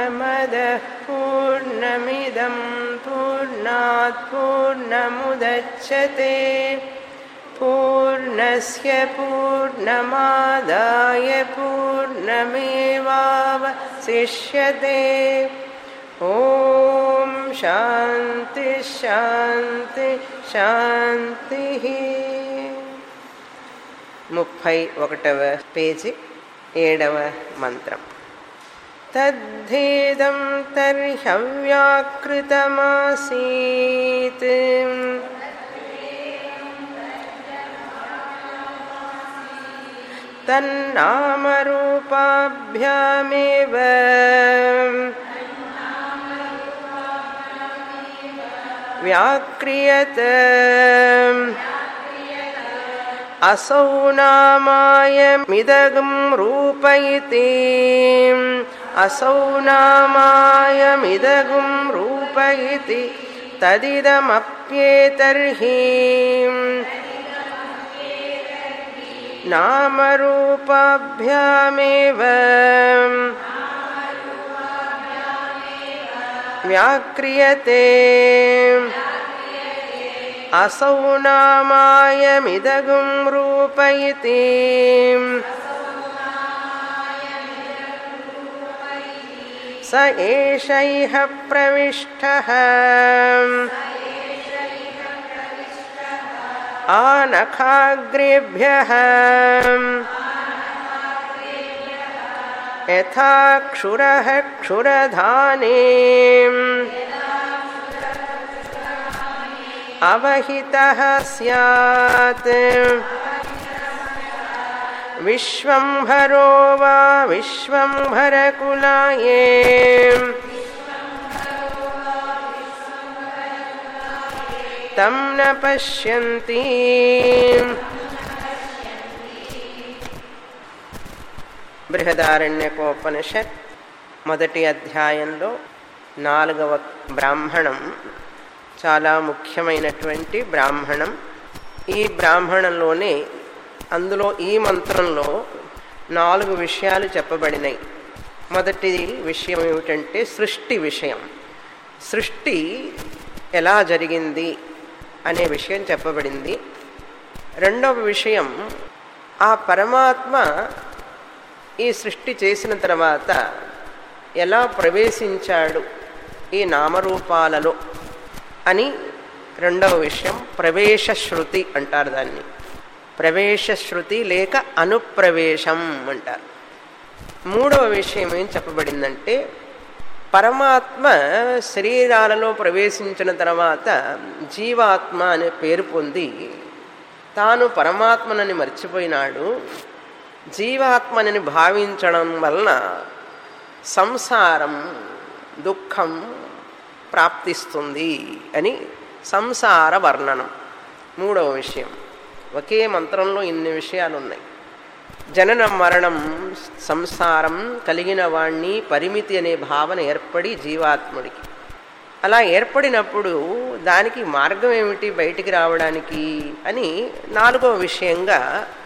पूर्णमदः पूर्णमिदं पूर्णात् पूर्णमुदच्छते पूर्णस्य पूर्णमादाय पूर्णमेवावशिष्यते ॐ शान्ति శాంతి శాంతి ముప్పై ఒకటవ పేజీ ఏడవ మంత్రం తద్ధేదం తర్హవ్యాకృతమాసీత్ తన్నామరూపాభ్యామేవ व्याक्रियत असौ नामायमिदगं रूपयिति असौ नामायमिदगुं रूपयिति तदिदमप्येतर्हि नामरूपाभ्यामेव व्याक्रियते असौ नामायमिदगुं रूपयिति स एषैः प्रविष्टः आनखाग्रेभ्यः यथा क्षुरः क्षुरधाने अवहितः स्यात् विश्वम्भरो वा विश्वम्भरकुलाये तं न पश्यन्ति బృహదారణ్యకోపనిషత్ మొదటి అధ్యాయంలో నాలుగవ బ్రాహ్మణం చాలా ముఖ్యమైనటువంటి బ్రాహ్మణం ఈ బ్రాహ్మణంలోనే అందులో ఈ మంత్రంలో నాలుగు విషయాలు చెప్పబడినాయి మొదటి విషయం ఏమిటంటే సృష్టి విషయం సృష్టి ఎలా జరిగింది అనే విషయం చెప్పబడింది రెండవ విషయం ఆ పరమాత్మ ఈ సృష్టి చేసిన తర్వాత ఎలా ప్రవేశించాడు ఈ నామరూపాలలో అని రెండవ విషయం ప్రవేశ శృతి అంటారు దాన్ని ప్రవేశ శృతి లేక అనుప్రవేశం అంటారు మూడవ విషయం ఏం చెప్పబడిందంటే పరమాత్మ శరీరాలలో ప్రవేశించిన తర్వాత జీవాత్మ అనే పేరు పొంది తాను పరమాత్మనని మర్చిపోయినాడు జీవాత్మని భావించడం వలన సంసారం దుఃఖం ప్రాప్తిస్తుంది అని సంసార వర్ణనం మూడవ విషయం ఒకే మంత్రంలో ఇన్ని విషయాలు ఉన్నాయి జనన మరణం సంసారం కలిగిన వాణ్ణి పరిమితి అనే భావన ఏర్పడి జీవాత్ముడికి అలా ఏర్పడినప్పుడు దానికి మార్గం ఏమిటి బయటికి రావడానికి అని నాలుగవ విషయంగా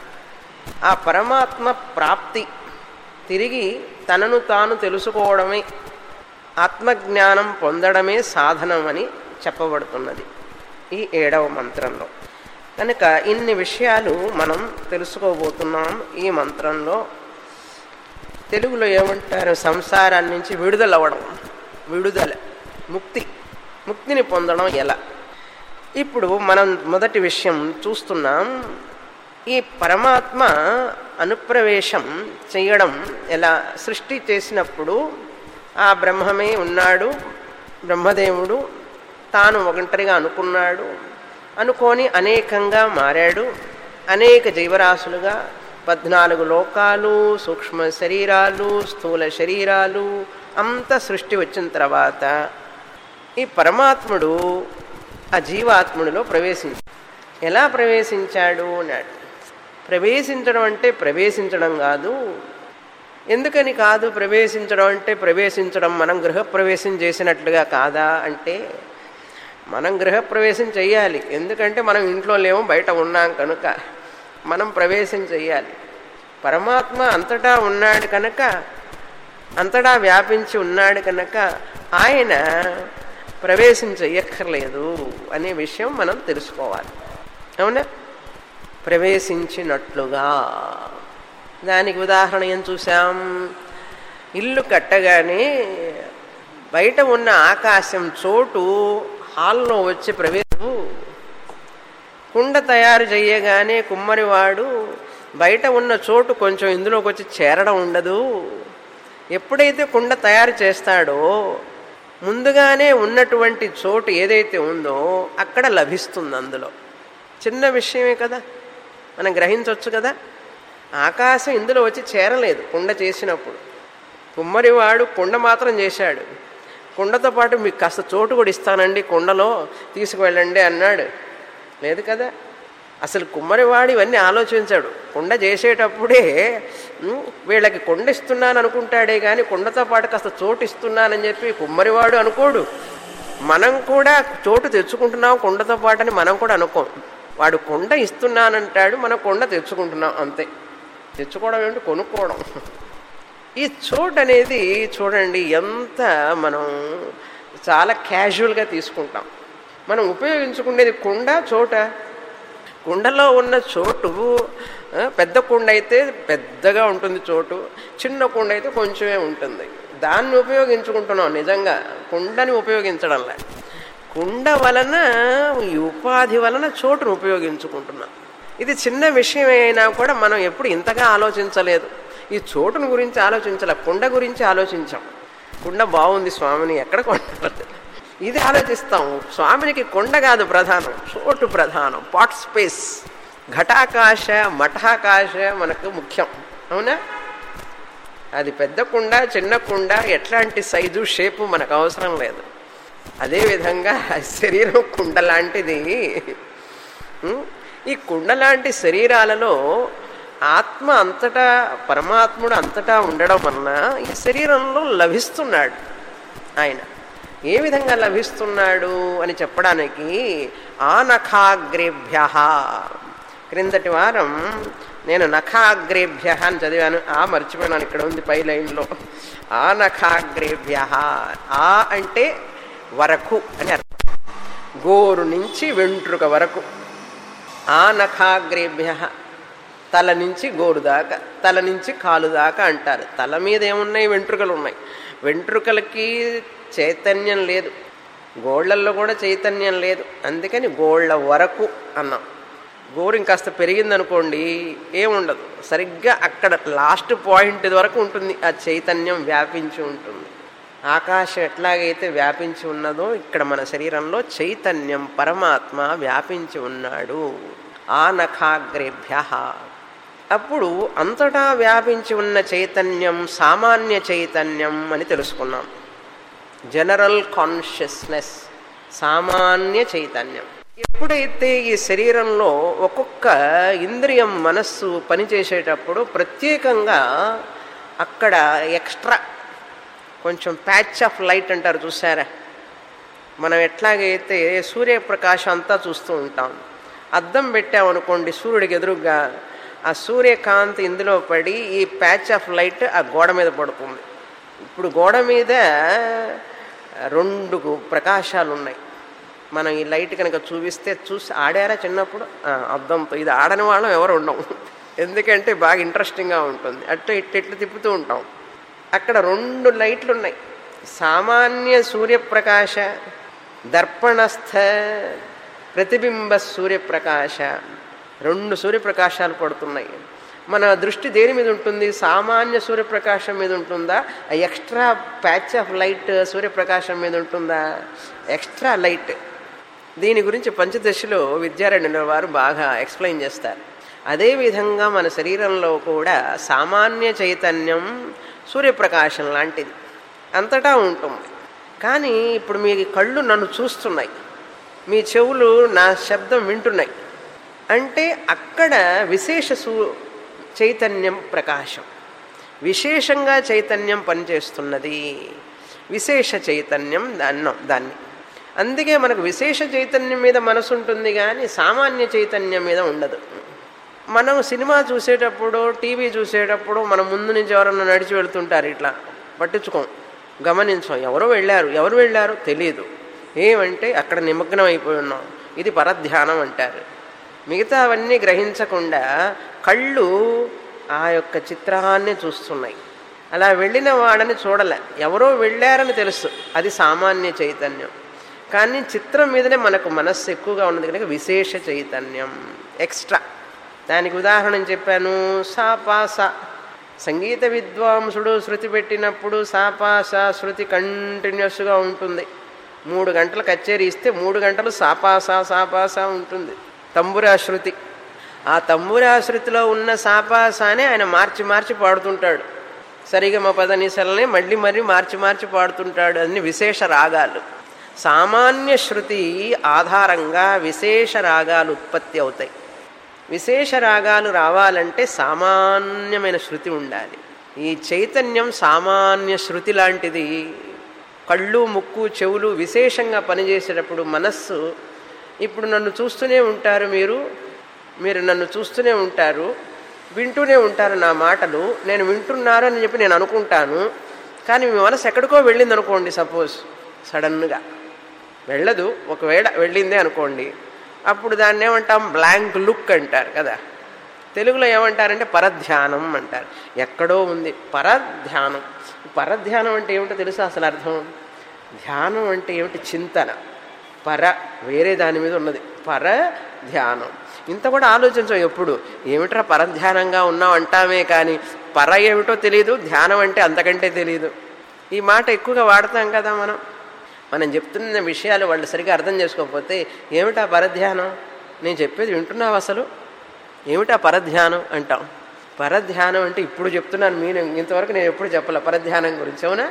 ఆ పరమాత్మ ప్రాప్తి తిరిగి తనను తాను తెలుసుకోవడమే ఆత్మజ్ఞానం పొందడమే సాధనం అని చెప్పబడుతున్నది ఈ ఏడవ మంత్రంలో కనుక ఇన్ని విషయాలు మనం తెలుసుకోబోతున్నాం ఈ మంత్రంలో తెలుగులో ఏమంటారు సంసారాన్ని నుంచి విడుదలవ్వడం విడుదల ముక్తి ముక్తిని పొందడం ఎలా ఇప్పుడు మనం మొదటి విషయం చూస్తున్నాం ఈ పరమాత్మ అనుప్రవేశం చేయడం ఎలా సృష్టి చేసినప్పుడు ఆ బ్రహ్మమే ఉన్నాడు బ్రహ్మదేవుడు తాను ఒంటరిగా అనుకున్నాడు అనుకొని అనేకంగా మారాడు అనేక జీవరాశులుగా పద్నాలుగు లోకాలు సూక్ష్మ శరీరాలు స్థూల శరీరాలు అంత సృష్టి వచ్చిన తర్వాత ఈ పరమాత్ముడు ఆ జీవాత్ముడిలో ప్రవేశించాడు ఎలా ప్రవేశించాడు అన్నాడు ప్రవేశించడం అంటే ప్రవేశించడం కాదు ఎందుకని కాదు ప్రవేశించడం అంటే ప్రవేశించడం మనం గృహప్రవేశం చేసినట్లుగా కాదా అంటే మనం గృహప్రవేశం చెయ్యాలి ఎందుకంటే మనం ఇంట్లో లేము బయట ఉన్నాం కనుక మనం ప్రవేశం చెయ్యాలి పరమాత్మ అంతటా ఉన్నాడు కనుక అంతటా వ్యాపించి ఉన్నాడు కనుక ఆయన ప్రవేశించయ్యక్కర్లేదు అనే విషయం మనం తెలుసుకోవాలి అవునా ప్రవేశించినట్లుగా దానికి ఉదాహరణ ఏం చూసాం ఇల్లు కట్టగానే బయట ఉన్న ఆకాశం చోటు హాల్లో వచ్చి ప్రవేశం కుండ తయారు చేయగానే కుమ్మరివాడు బయట ఉన్న చోటు కొంచెం ఇందులోకి వచ్చి చేరడం ఉండదు ఎప్పుడైతే కుండ తయారు చేస్తాడో ముందుగానే ఉన్నటువంటి చోటు ఏదైతే ఉందో అక్కడ లభిస్తుంది అందులో చిన్న విషయమే కదా మనం గ్రహించవచ్చు కదా ఆకాశం ఇందులో వచ్చి చేరలేదు కుండ చేసినప్పుడు కుమ్మరివాడు కుండ మాత్రం చేశాడు కుండతో పాటు మీకు కాస్త చోటు కూడా ఇస్తానండి కుండలో తీసుకువెళ్ళండి అన్నాడు లేదు కదా అసలు కుమ్మరివాడు ఇవన్నీ ఆలోచించాడు కుండ చేసేటప్పుడే ఉమ్, వీళ్ళకి కుండ ఇస్తున్నాను అనుకుంటాడే కానీ కుండతో పాటు కాస్త చోటు ఇస్తున్నానని చెప్పి కుమ్మరివాడు అనుకోడు మనం కూడా చోటు తెచ్చుకుంటున్నాం కుండతో పాటు అని మనం కూడా అనుకోం వాడు కుండ ఇస్తున్నానంటాడు మనం కుండ తెచ్చుకుంటున్నాం అంతే తెచ్చుకోవడం ఏంటి కొనుక్కోవడం ఈ చోటు అనేది చూడండి ఎంత మనం చాలా క్యాజువల్గా తీసుకుంటాం మనం ఉపయోగించుకునేది కుండ చోట కుండలో ఉన్న చోటు ఆ, పెద్ద కుండ అయితే పెద్దగా ఉంటుంది చోటు చిన్న కుండ అయితే కొంచెమే ఉంటుంది దాన్ని ఉపయోగించుకుంటున్నాం నిజంగా కుండని ఉపయోగించడంలే కుండ వలన ఈ ఉపాధి వలన చోటును ఉపయోగించుకుంటున్నాం ఇది చిన్న విషయం అయినా కూడా మనం ఎప్పుడు ఇంతగా ఆలోచించలేదు ఈ చోటును గురించి ఆలోచించాల కుండ గురించి ఆలోచించాం కుండ బాగుంది స్వామిని ఎక్కడ కొండ ఇది ఆలోచిస్తాం స్వామినికి కొండ కాదు ప్రధానం చోటు ప్రధానం పాట్ స్పేస్ ఘటాకాశ మఠాకాశ మనకు ముఖ్యం అవునా అది పెద్ద కుండ చిన్న కుండ ఎట్లాంటి సైజు షేపు మనకు అవసరం లేదు అదేవిధంగా శరీరం కుండ లాంటిది ఉం? ఈ కుండ లాంటి శరీరాలలో ఆత్మ అంతటా పరమాత్ముడు అంతటా ఉండడం వలన ఈ శరీరంలో లభిస్తున్నాడు ఆయన ఏ విధంగా లభిస్తున్నాడు అని చెప్పడానికి ఆ నఖాగ్రేభ్య క్రిందటి వారం నేను నఖాగ్రేభ్య అని చదివాను ఆ మర్చిపోయినాను ఇక్కడ ఉంది పై లైన్లో ఆ నఖాగ్రేభ్య ఆ అంటే వరకు అని అర్థం గోరు నుంచి వెంట్రుక వరకు ఆ నఖాగ్రేభ్య తల నుంచి గోరు దాకా తల నుంచి కాలు దాకా అంటారు తల మీద ఏమున్నాయి వెంట్రుకలు ఉన్నాయి వెంట్రుకలకి చైతన్యం లేదు గోళ్ళల్లో కూడా చైతన్యం లేదు అందుకని గోళ్ళ వరకు అన్నాం గోరు ఇంకాస్త పెరిగిందనుకోండి ఏముండదు సరిగ్గా అక్కడ లాస్ట్ పాయింట్ వరకు ఉంటుంది ఆ చైతన్యం వ్యాపించి ఉంటుంది ఆకాశం ఎట్లాగైతే వ్యాపించి ఉన్నదో ఇక్కడ మన శరీరంలో చైతన్యం పరమాత్మ వ్యాపించి ఉన్నాడు ఆ నఖాగ్రేభ్య అప్పుడు అంతటా వ్యాపించి ఉన్న చైతన్యం సామాన్య చైతన్యం అని తెలుసుకున్నాం జనరల్ కాన్షియస్నెస్ సామాన్య చైతన్యం ఎప్పుడైతే ఈ శరీరంలో ఒక్కొక్క ఇంద్రియం మనస్సు పనిచేసేటప్పుడు ప్రత్యేకంగా అక్కడ ఎక్స్ట్రా కొంచెం ప్యాచ్ ఆఫ్ లైట్ అంటారు చూసారా మనం ఎట్లాగైతే సూర్యప్రకాశం అంతా చూస్తూ ఉంటాం అద్దం పెట్టామనుకోండి సూర్యుడికి ఎదురుగా ఆ సూర్యకాంతి ఇందులో పడి ఈ ప్యాచ్ ఆఫ్ లైట్ ఆ గోడ మీద పడుతుంది ఇప్పుడు గోడ మీద రెండు ప్రకాశాలు ఉన్నాయి మనం ఈ లైట్ కనుక చూపిస్తే చూసి ఆడారా చిన్నప్పుడు ఆ, అద్దంతో ఇది ఆడని వాళ్ళం ఎవరు ఉండవు ఎందుకంటే బాగా ఇంట్రెస్టింగ్గా ఉంటుంది అట్లా ఇట్లా ఇట్లా తిప్పుతూ ఉంటాం అక్కడ రెండు లైట్లు ఉన్నాయి సామాన్య సూర్యప్రకాశ దర్పణస్థ ప్రతిబింబ సూర్యప్రకాశ రెండు సూర్యప్రకాశాలు పడుతున్నాయి మన దృష్టి దేని మీద ఉంటుంది సామాన్య సూర్యప్రకాశం మీద ఉంటుందా ఆ ఎక్స్ట్రా ప్యాచ్ ఆఫ్ లైట్ సూర్యప్రకాశం మీద ఉంటుందా ఎక్స్ట్రా లైట్ దీని గురించి పంచదశలో విద్యారణ్యుల వారు బాగా ఎక్స్ప్లెయిన్ చేస్తారు అదేవిధంగా మన శరీరంలో కూడా సామాన్య చైతన్యం సూర్యప్రకాశం లాంటిది అంతటా ఉంటుంది కానీ ఇప్పుడు మీ కళ్ళు నన్ను చూస్తున్నాయి మీ చెవులు నా శబ్దం వింటున్నాయి అంటే అక్కడ విశేష సూ చైతన్యం ప్రకాశం విశేషంగా చైతన్యం పనిచేస్తున్నది విశేష చైతన్యం అన్నాం దాన్ని అందుకే మనకు విశేష చైతన్యం మీద మనసు ఉంటుంది కానీ సామాన్య చైతన్యం మీద ఉండదు మనం సినిమా చూసేటప్పుడు టీవీ చూసేటప్పుడు మన ముందు నుంచి ఎవరన్నా నడిచి వెళ్తుంటారు ఇట్లా పట్టించుకోం గమనించం ఎవరో వెళ్ళారు ఎవరు వెళ్ళారు తెలియదు ఏమంటే అక్కడ నిమగ్నం అయిపోయి ఉన్నాం ఇది పరధ్యానం అంటారు మిగతా అవన్నీ గ్రహించకుండా కళ్ళు ఆ యొక్క చిత్రాన్ని చూస్తున్నాయి అలా వెళ్ళిన వాడని చూడలే ఎవరో వెళ్ళారని తెలుసు అది సామాన్య చైతన్యం కానీ చిత్రం మీదనే మనకు మనస్సు ఎక్కువగా ఉన్నది కనుక విశేష చైతన్యం ఎక్స్ట్రా దానికి ఉదాహరణ చెప్పాను సాపాస సంగీత విద్వాంసుడు శృతి పెట్టినప్పుడు సాపాస శృతి కంటిన్యూస్గా ఉంటుంది మూడు గంటల కచేరీ ఇస్తే మూడు గంటలు సాపాస సాపాస ఉంటుంది తంబురా శృతి ఆ తంబురా శృతిలో ఉన్న సాపాసానే ఆయన మార్చి మార్చి పాడుతుంటాడు సరిగా మా పదనిసలనే మళ్ళీ మళ్ళీ మార్చి మార్చి పాడుతుంటాడు అన్ని విశేష రాగాలు సామాన్య శృతి ఆధారంగా విశేష రాగాలు ఉత్పత్తి అవుతాయి విశేష రాగాలు రావాలంటే సామాన్యమైన శృతి ఉండాలి ఈ చైతన్యం సామాన్య శృతి లాంటిది కళ్ళు ముక్కు చెవులు విశేషంగా పనిచేసేటప్పుడు మనస్సు ఇప్పుడు నన్ను చూస్తూనే ఉంటారు మీరు మీరు నన్ను చూస్తూనే ఉంటారు వింటూనే ఉంటారు నా మాటలు నేను వింటున్నారు అని చెప్పి నేను అనుకుంటాను కానీ మీ మనసు ఎక్కడికో వెళ్ళింది అనుకోండి సపోజ్ సడన్గా వెళ్ళదు ఒకవేళ వెళ్ళిందే అనుకోండి అప్పుడు దాన్ని ఏమంటాం బ్లాంక్ లుక్ అంటారు కదా తెలుగులో ఏమంటారంటే పరధ్యానం అంటారు ఎక్కడో ఉంది పరధ్యానం పరధ్యానం అంటే ఏమిటో తెలుసా అసలు అర్థం ధ్యానం అంటే ఏమిటి చింతన పర వేరే దాని మీద ఉన్నది పర ధ్యానం ఇంత కూడా ఆలోచించం ఎప్పుడు ఏమిట్రా పరధ్యానంగా ఉన్నాం అంటామే కానీ పర ఏమిటో తెలియదు ధ్యానం అంటే అంతకంటే తెలియదు ఈ మాట ఎక్కువగా వాడతాం కదా మనం మనం చెప్తున్న విషయాలు వాళ్ళు సరిగా అర్థం చేసుకోకపోతే ఏమిటా పరధ్యానం నేను చెప్పేది వింటున్నావు అసలు ఏమిటా పరధ్యానం అంటాం పరధ్యానం అంటే ఇప్పుడు చెప్తున్నాను మీరు ఇంతవరకు నేను ఎప్పుడు చెప్పలే పరధ్యానం గురించి అవునా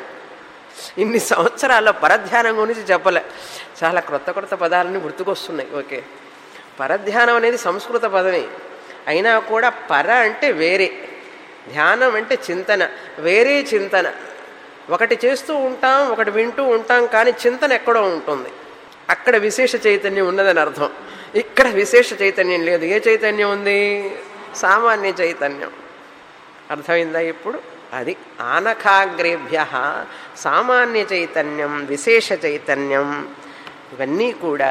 ఇన్ని సంవత్సరాల్లో పరధ్యానం గురించి చెప్పలే చాలా క్రొత్త క్రొత్త పదాలన్నీ గుర్తుకొస్తున్నాయి ఓకే పరధ్యానం అనేది సంస్కృత పదమే అయినా కూడా పర అంటే వేరే ధ్యానం అంటే చింతన వేరే చింతన ఒకటి చేస్తూ ఉంటాం ఒకటి వింటూ ఉంటాం కానీ చింతన ఎక్కడో ఉంటుంది అక్కడ విశేష చైతన్యం ఉన్నదని అర్థం ఇక్కడ విశేష చైతన్యం లేదు ఏ చైతన్యం ఉంది సామాన్య చైతన్యం అర్థమైందా ఇప్పుడు అది ఆనఖాగ్రేభ్య సామాన్య చైతన్యం విశేష చైతన్యం ఇవన్నీ కూడా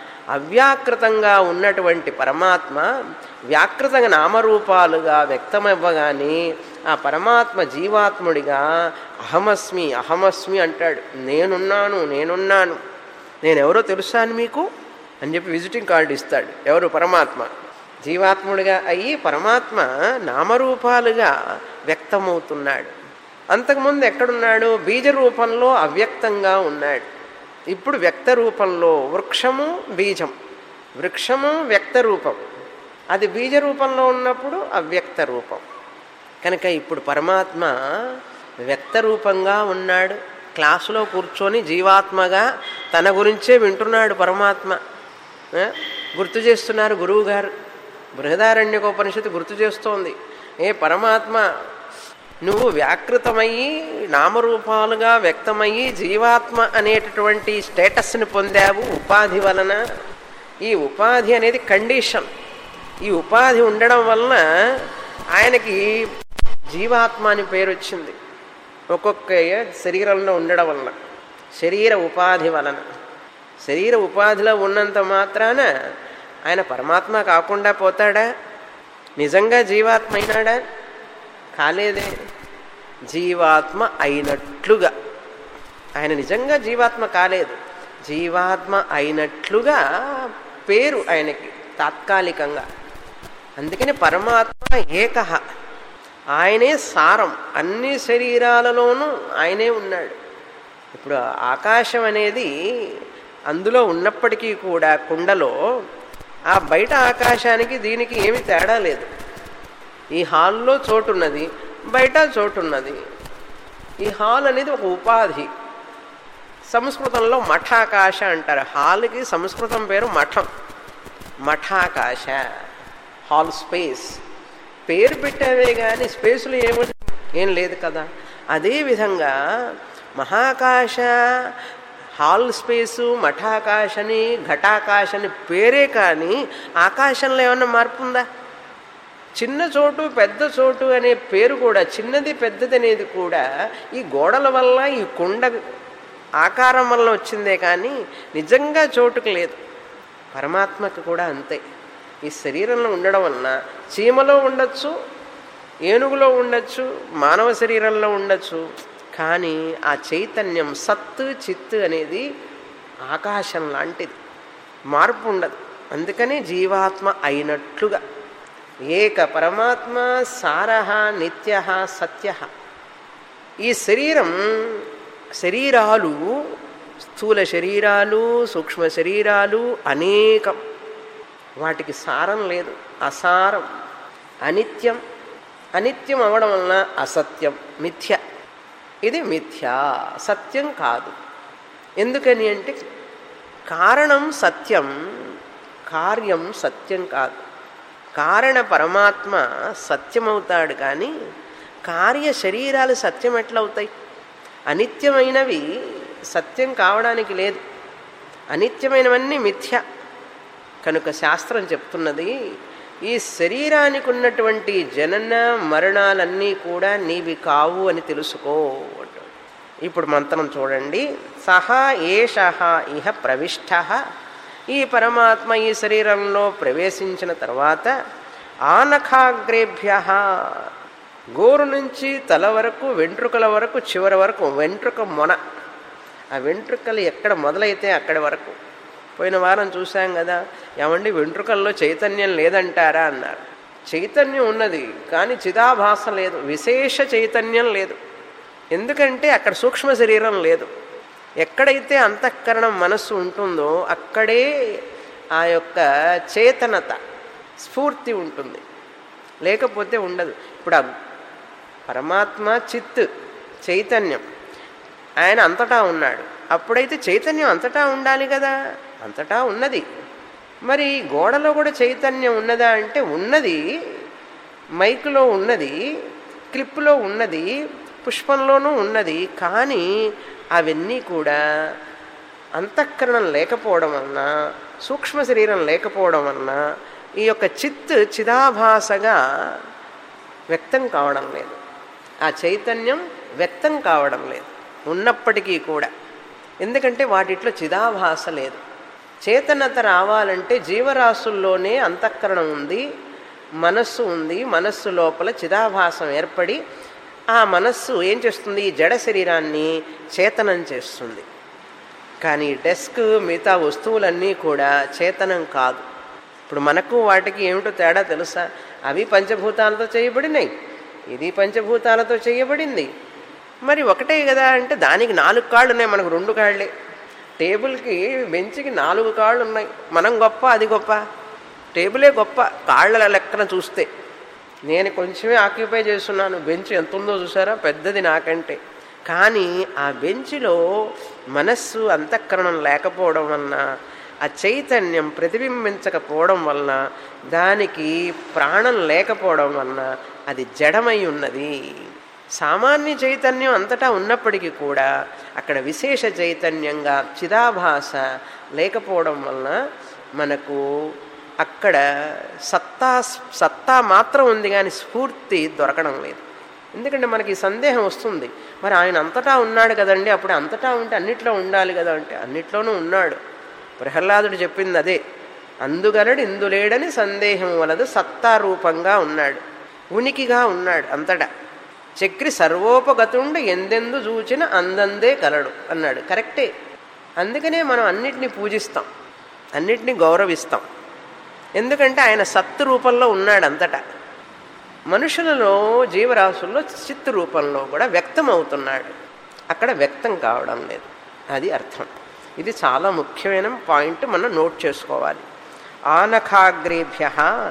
అవ్యాకృతంగా ఉన్నటువంటి పరమాత్మ వ్యాకృత నామరూపాలుగా వ్యక్తమవ్వగానే ఆ పరమాత్మ జీవాత్ముడిగా అహమస్మి అహమస్మి అంటాడు నేనున్నాను నేనున్నాను నేనెవరో తెలుసా అని మీకు అని చెప్పి విజిటింగ్ కార్డు ఇస్తాడు ఎవరు పరమాత్మ జీవాత్ముడిగా అయ్యి పరమాత్మ నామరూపాలుగా వ్యక్తమవుతున్నాడు అంతకుముందు ఎక్కడున్నాడు బీజ రూపంలో అవ్యక్తంగా ఉన్నాడు ఇప్పుడు వ్యక్త రూపంలో వృక్షము బీజం వృక్షము వ్యక్త రూపం అది బీజ రూపంలో ఉన్నప్పుడు అవ్యక్త రూపం కనుక ఇప్పుడు పరమాత్మ వ్యక్త రూపంగా ఉన్నాడు క్లాసులో కూర్చొని జీవాత్మగా తన గురించే వింటున్నాడు పరమాత్మ ఆ? గుర్తు చేస్తున్నారు గురువు గారు బృహదారణ్యకోపనిషత్తు గుర్తు చేస్తోంది ఏ పరమాత్మ నువ్వు వ్యాకృతమయ్యి నామరూపాలుగా వ్యక్తమయ్యి జీవాత్మ అనేటటువంటి స్టేటస్ని పొందావు ఉపాధి వలన ఈ ఉపాధి అనేది కండిషన్ ఈ ఉపాధి ఉండడం వలన ఆయనకి జీవాత్మ అని పేరు వచ్చింది ఒక్కొక్క శరీరంలో ఉండడం వలన శరీర ఉపాధి వలన శరీర ఉపాధిలో ఉన్నంత మాత్రాన ఆయన పరమాత్మ కాకుండా పోతాడా నిజంగా జీవాత్మ అయినాడా కాలేదే జీవాత్మ అయినట్లుగా ఆయన నిజంగా జీవాత్మ కాలేదు జీవాత్మ అయినట్లుగా పేరు ఆయనకి తాత్కాలికంగా అందుకని పరమాత్మ ఏక ఆయనే సారం అన్ని శరీరాలలోనూ ఆయనే ఉన్నాడు ఇప్పుడు ఆకాశం అనేది అందులో ఉన్నప్పటికీ కూడా కుండలో ఆ బయట ఆకాశానికి దీనికి ఏమి తేడా లేదు ఈ హాల్లో చోటు ఉన్నది బయట చోటు ఉన్నది ఈ హాల్ అనేది ఒక ఉపాధి సంస్కృతంలో మఠాకాశ అంటారు హాల్కి సంస్కృతం పేరు మఠం మఠాకాశ హాల్ స్పేస్ పేరు పెట్టావే కానీ స్పేస్లో ఏమి ఏం లేదు కదా అదేవిధంగా మహాకాశ హాల్ స్పేసు మఠాకాశని ఘటాకాశని పేరే కానీ ఆకాశంలో ఏమన్నా మార్పు ఉందా చిన్న చోటు పెద్ద చోటు అనే పేరు కూడా చిన్నది పెద్దది అనేది కూడా ఈ గోడల వల్ల ఈ కుండ ఆకారం వల్ల వచ్చిందే కానీ నిజంగా చోటుకు లేదు పరమాత్మకు కూడా అంతే ఈ శరీరంలో ఉండడం వలన చీమలో ఉండొచ్చు ఏనుగులో ఉండొచ్చు మానవ శరీరంలో ఉండొచ్చు కానీ ఆ చైతన్యం సత్తు చిత్తు అనేది ఆకాశం లాంటిది మార్పు ఉండదు అందుకని జీవాత్మ అయినట్లుగా ఏక పరమాత్మ సారహ నిత్య సత్య ఈ శరీరం శరీరాలు స్థూల శరీరాలు సూక్ష్మ శరీరాలు అనేకం వాటికి సారం లేదు అసారం అనిత్యం అనిత్యం అవడం వలన అసత్యం మిథ్య ఇది మిథ్య సత్యం కాదు ఎందుకని అంటే కారణం సత్యం కార్యం సత్యం కాదు కారణ పరమాత్మ సత్యమవుతాడు కానీ కార్య శరీరాలు సత్యం ఎట్లవుతాయి అనిత్యమైనవి సత్యం కావడానికి లేదు అనిత్యమైనవన్నీ మిథ్య కనుక శాస్త్రం చెప్తున్నది ఈ శరీరానికి ఉన్నటువంటి జనన మరణాలన్నీ కూడా నీవి కావు అని తెలుసుకో అంటాడు. ఇప్పుడు మంత్రం చూడండి సహా ఏష ఇహ ప్రవిష్ట ఈ పరమాత్మ ఈ శరీరంలో ప్రవేశించిన తర్వాత ఆనఖాగ్రేభ్య గోరు నుంచి తల వరకు వెంట్రుకల వరకు చివరి వరకు వెంట్రుక మొన ఆ వెంట్రుకలు ఎక్కడ మొదలైతే అక్కడి వరకు పోయిన వారం చూసాం కదా ఏమండి వెంట్రుకల్లో చైతన్యం లేదంటారా అన్నారు చైతన్యం ఉన్నది కానీ చిదాభాస లేదు విశేష చైతన్యం లేదు ఎందుకంటే అక్కడ సూక్ష్మ శరీరం లేదు ఎక్కడైతే అంతఃకరణం మనస్సు ఉంటుందో అక్కడే ఆ యొక్క చేతనత స్ఫూర్తి ఉంటుంది లేకపోతే ఉండదు ఇప్పుడు ఆ పరమాత్మ చిత్ చైతన్యం ఆయన అంతటా ఉన్నాడు అప్పుడైతే చైతన్యం అంతటా ఉండాలి కదా అంతటా ఉన్నది మరి గోడలో కూడా చైతన్యం ఉన్నదా అంటే ఉన్నది మైకులో ఉన్నది క్లిప్లో ఉన్నది పుష్పంలోనూ ఉన్నది కానీ అవన్నీ కూడా అంతఃకరణం లేకపోవడం వలన సూక్ష్మ శరీరం లేకపోవడం వలన ఈ యొక్క చిత్ చిదాభాసగా వ్యక్తం కావడం లేదు ఆ చైతన్యం వ్యక్తం కావడం లేదు ఉన్నప్పటికీ కూడా ఎందుకంటే వాటిట్లో చిదాభాస లేదు చేతనత రావాలంటే జీవరాశుల్లోనే అంతఃకరణం ఉంది మనస్సు ఉంది మనస్సు లోపల చిదాభాసం ఏర్పడి ఆ మనస్సు ఏం చేస్తుంది ఈ జడ శరీరాన్ని చేతనం చేస్తుంది కానీ డెస్క్ మిగతా వస్తువులన్నీ కూడా చేతనం కాదు ఇప్పుడు మనకు వాటికి ఏమిటో తేడా తెలుసా అవి పంచభూతాలతో చేయబడినాయి ఇది పంచభూతాలతో చేయబడింది మరి ఒకటే కదా అంటే దానికి నాలుగు కాళ్ళు ఉన్నాయి మనకు రెండు కాళ్ళే టేబుల్కి బెంచ్కి నాలుగు కాళ్ళు ఉన్నాయి మనం గొప్ప అది గొప్ప టేబులే గొప్ప కాళ్ళ లెక్కన చూస్తే నేను కొంచెమే ఆక్యుపై చేస్తున్నాను బెంచ్ ఎంత ఉందో చూసారా పెద్దది నాకంటే కానీ ఆ బెంచ్లో మనస్సు అంతఃకరణం లేకపోవడం వలన ఆ చైతన్యం ప్రతిబింబించకపోవడం వలన దానికి ప్రాణం లేకపోవడం వలన అది జడమై ఉన్నది సామాన్య చైతన్యం అంతటా ఉన్నప్పటికీ కూడా అక్కడ విశేష చైతన్యంగా చిదాభాస లేకపోవడం వలన మనకు అక్కడ సత్తా సత్తా మాత్రం ఉంది కానీ స్ఫూర్తి దొరకడం లేదు ఎందుకంటే మనకి ఈ సందేహం వస్తుంది మరి ఆయన అంతటా ఉన్నాడు కదండి అప్పుడు అంతటా ఉంటే అన్నిట్లో ఉండాలి కదా అంటే అన్నిట్లోనూ ఉన్నాడు ప్రహ్లాదుడు చెప్పింది అదే అందుగలడు ఇందులేడని సందేహం వలదు సత్తా రూపంగా ఉన్నాడు ఉనికిగా ఉన్నాడు అంతటా చక్రి సర్వోపగతుండు ఎందెందు చూచిన అందందే కలడు అన్నాడు కరెక్టే అందుకనే మనం అన్నిటినీ పూజిస్తాం అన్నిటినీ గౌరవిస్తాం ఎందుకంటే ఆయన సత్తు రూపంలో ఉన్నాడు అంతటా మనుషులలో జీవరాశుల్లో చిత్తు రూపంలో కూడా వ్యక్తం అవుతున్నాడు అక్కడ వ్యక్తం కావడం లేదు అది అర్థం ఇది చాలా ముఖ్యమైన పాయింట్ మనం నోట్ చేసుకోవాలి ఆనఖాగ్రేభ్య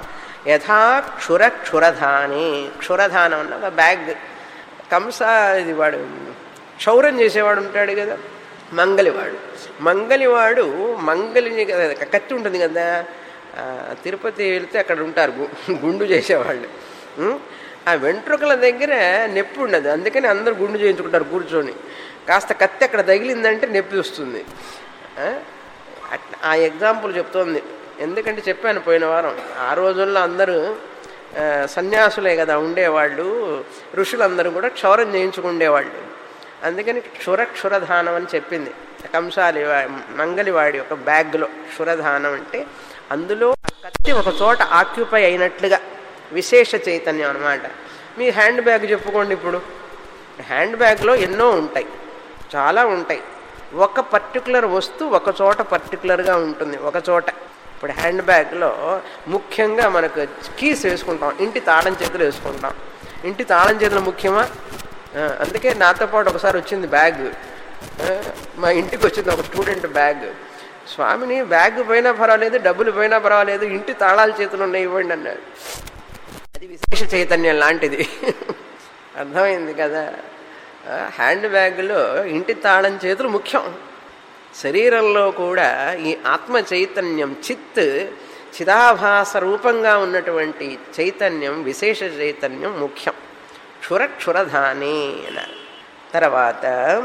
యథా క్షుర క్షురధాని క్షురధానం అన్న ఒక బ్యాగ్ కంస ఇది వాడు క్షౌరం చేసేవాడు ఉంటాడు కదా మంగలివాడు మంగలివాడు మంగలిని కత్తి ఉంటుంది కదా ఆ, తిరుపతి వెళ్తే అక్కడ ఉంటారు గు- గుండు చేసేవాళ్ళు ఉం? ఆ వెంట్రుకల దగ్గర నొప్పి ఉండదు అందుకని అందరూ గుండు చేయించుకుంటారు కూర్చొని కాస్త కత్తి అక్కడ తగిలిందంటే నొప్పి వస్తుంది ఆ? అట్- ఆ ఎగ్జాంపుల్ చెప్తోంది ఎందుకంటే చెప్పాను పోయిన వారం ఆ రోజుల్లో అందరూ ఆ, సన్యాసులే కదా ఉండేవాళ్ళు ఋషులందరూ కూడా క్షౌరం చేయించుకుండేవాళ్ళు అందుకని క్షుర క్షురధానం అని చెప్పింది కంసాలి వా- మంగలివాడి ఒక బ్యాగ్లో క్షురధానం అంటే అందులో ఆ కత్తి ఒక చోట ఆక్యుపై అయినట్లుగా విశేష చైతన్యం అనమాట మీ హ్యాండ్ బ్యాగ్ చెప్పుకోండి ఇప్పుడు హ్యాండ్ బ్యాగ్లో ఎన్నో ఉంటాయి చాలా ఉంటాయి ఒక పర్టికులర్ వస్తువు ఒక చోట పర్టికులర్గా ఉంటుంది ఒక చోట ఇప్పుడు హ్యాండ్ బ్యాగ్లో ముఖ్యంగా మనకు కీస్ వేసుకుంటాం ఇంటి తాళం చేతులు వేసుకుంటాం ఇంటి తాళం చేతులు ముఖ్యమా ఆ, అందుకే నాతో పాటు ఒకసారి వచ్చింది బ్యాగ్ ఆ, మా ఇంటికి వచ్చింది ఒక స్టూడెంట్ బ్యాగ్ స్వామిని బ్యాగ్ పోయినా పర్వాలేదు డబ్బులు పోయినా పర్వాలేదు ఇంటి తాళాల చేతులు ఉన్నాయి ఇవ్వండి అన్నాడు అది విశేష చైతన్యం లాంటిది అర్థమైంది కదా ఆ, హ్యాండ్ బ్యాగ్లో ఇంటి తాళం చేతులు ముఖ్యం శరీరంలో కూడా ఈ ఆత్మ చైతన్యం చిత్ చిదాభాస రూపంగా ఉన్నటువంటి చైతన్యం విశేష చైతన్యం ముఖ్యం క్షుర క్షురధానే అన్నారు తర్వాత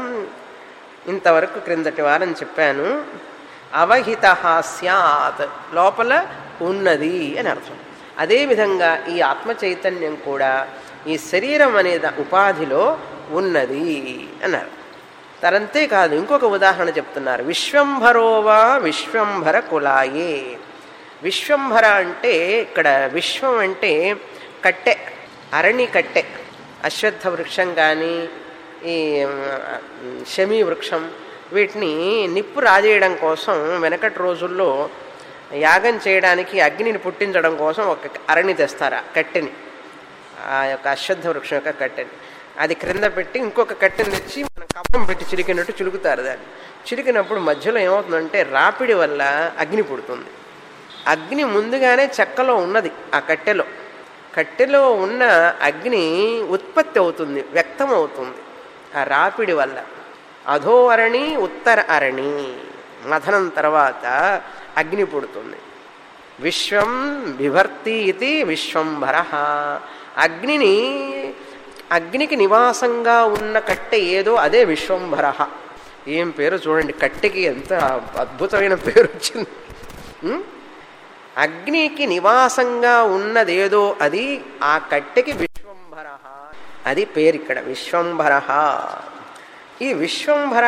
ఇంతవరకు క్రిందటి వారం చెప్పాను అవహిత స్యాత్ లోపల ఉన్నది అని అర్థం అదేవిధంగా ఈ ఆత్మ చైతన్యం కూడా ఈ శరీరం అనే దా- ఉపాధిలో ఉన్నది అన్నారు తరంతే కాదు ఇంకొక ఉదాహరణ చెప్తున్నారు విశ్వంభరోవా విశ్వంభర కులాయే విశ్వంభర అంటే ఇక్కడ విశ్వం అంటే కట్టె అరణి కట్టె అశ్వత్థ వృక్షం కానీ ఈ మ్, శమీ వృక్షం వీటిని నిప్పు రాజేయడం కోసం వెనకటి రోజుల్లో యాగం చేయడానికి అగ్నిని పుట్టించడం కోసం ఒక అరణి తెస్తారు ఆ కట్టెని ఆ యొక్క అశ్వత్థ వృక్షం యొక్క కట్టెని అది క్రింద పెట్టి ఇంకొక కట్టెని తెచ్చి మనం కప్పం పెట్టి చిలికినట్టు చిలుకుతారు దాన్ని చిలికినప్పుడు మధ్యలో ఏమవుతుందంటే రాపిడి వల్ల అగ్ని పుడుతుంది అగ్ని ముందుగానే చెక్కలో ఉన్నది ఆ కట్టెలో కట్టెలో ఉన్న అగ్ని ఉత్పత్తి అవుతుంది వ్యక్తం అవుతుంది ఆ రాపిడి వల్ల అధో అరణి ఉత్తర అరణి మథనం తర్వాత అగ్ని పుడుతుంది విశ్వం విభర్తి ఇది విశ్వంభర అగ్నిని అగ్నికి నివాసంగా ఉన్న కట్టె ఏదో అదే విశ్వంభర ఏం పేరు చూడండి కట్టెకి ఎంత అద్భుతమైన పేరు వచ్చింది ఉం? అగ్నికి నివాసంగా ఉన్నదేదో అది ఆ కట్టెకి విశ్వంభర అది పేరు ఇక్కడ విశ్వంభర ఈ విశ్వంభర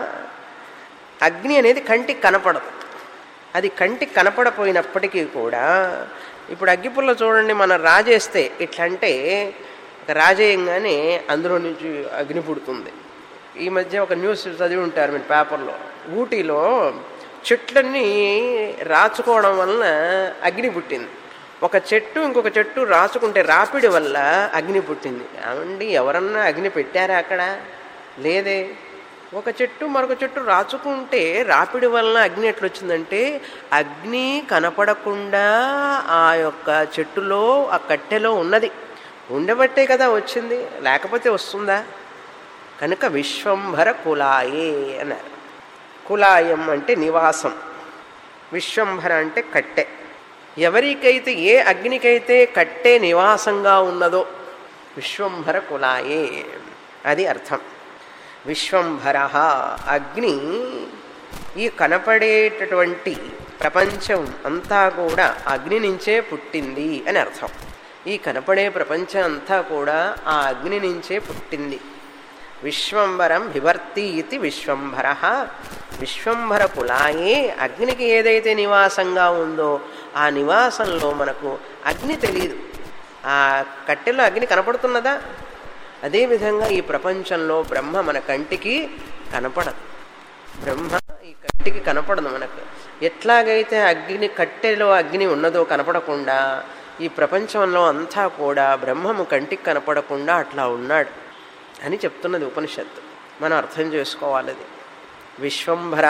అగ్ని అనేది కంటికి కనపడదు అది కంటికి కనపడపోయినప్పటికీ కూడా ఇప్పుడు అగ్గిపుల్ల చూడండి మనం రాజేస్తే ఇట్లా అంటే ఒక రాజేయంగానే అందులో నుంచి అగ్ని పుడుతుంది ఈ మధ్య ఒక న్యూస్ చదివి ఉంటారు మీరు పేపర్లో ఊటీలో చెట్లన్నీ రాచుకోవడం వలన అగ్ని పుట్టింది ఒక చెట్టు ఇంకొక చెట్టు రాచుకుంటే రాపిడి వల్ల అగ్ని పుట్టింది ఏమండి ఎవరన్నా అగ్ని పెట్టారా అక్కడ లేదే ఒక చెట్టు మరొక చెట్టు రాచుకుంటే రాపిడి వలన అగ్ని ఎట్లొచ్చిందంటే అగ్ని కనపడకుండా ఆ యొక్క చెట్టులో ఆ కట్టెలో ఉన్నది ఉండబట్టే కదా వచ్చింది లేకపోతే వస్తుందా కనుక విశ్వంభర కులాయే అన్నారు కులాయం అంటే నివాసం విశ్వంభర అంటే కట్టె ఎవరికైతే ఏ అగ్నికైతే కట్టె నివాసంగా ఉన్నదో విశ్వంభర కులాయే అది అర్థం విశ్వంభర అగ్ని ఈ కనపడేటటువంటి ప్రపంచం అంతా కూడా అగ్ని నుంచే పుట్టింది అని అర్థం ఈ కనపడే ప్రపంచం అంతా కూడా ఆ అగ్ని నుంచే పుట్టింది విశ్వంబరం వివర్తి ఇది విశ్వంభర విశ్వంభర కులాయే అగ్నికి ఏదైతే నివాసంగా ఉందో ఆ నివాసంలో మనకు అగ్ని తెలియదు ఆ కట్టెలో అగ్ని కనపడుతున్నదా అదేవిధంగా ఈ ప్రపంచంలో బ్రహ్మ మన కంటికి కనపడదు బ్రహ్మ ఈ కంటికి కనపడదు మనకు ఎట్లాగైతే అగ్ని కట్టెలో అగ్ని ఉన్నదో కనపడకుండా ఈ ప్రపంచంలో అంతా కూడా బ్రహ్మము కంటికి కనపడకుండా అట్లా ఉన్నాడు అని చెప్తున్నది ఉపనిషత్తు మనం అర్థం చేసుకోవాలి అది విశ్వంభర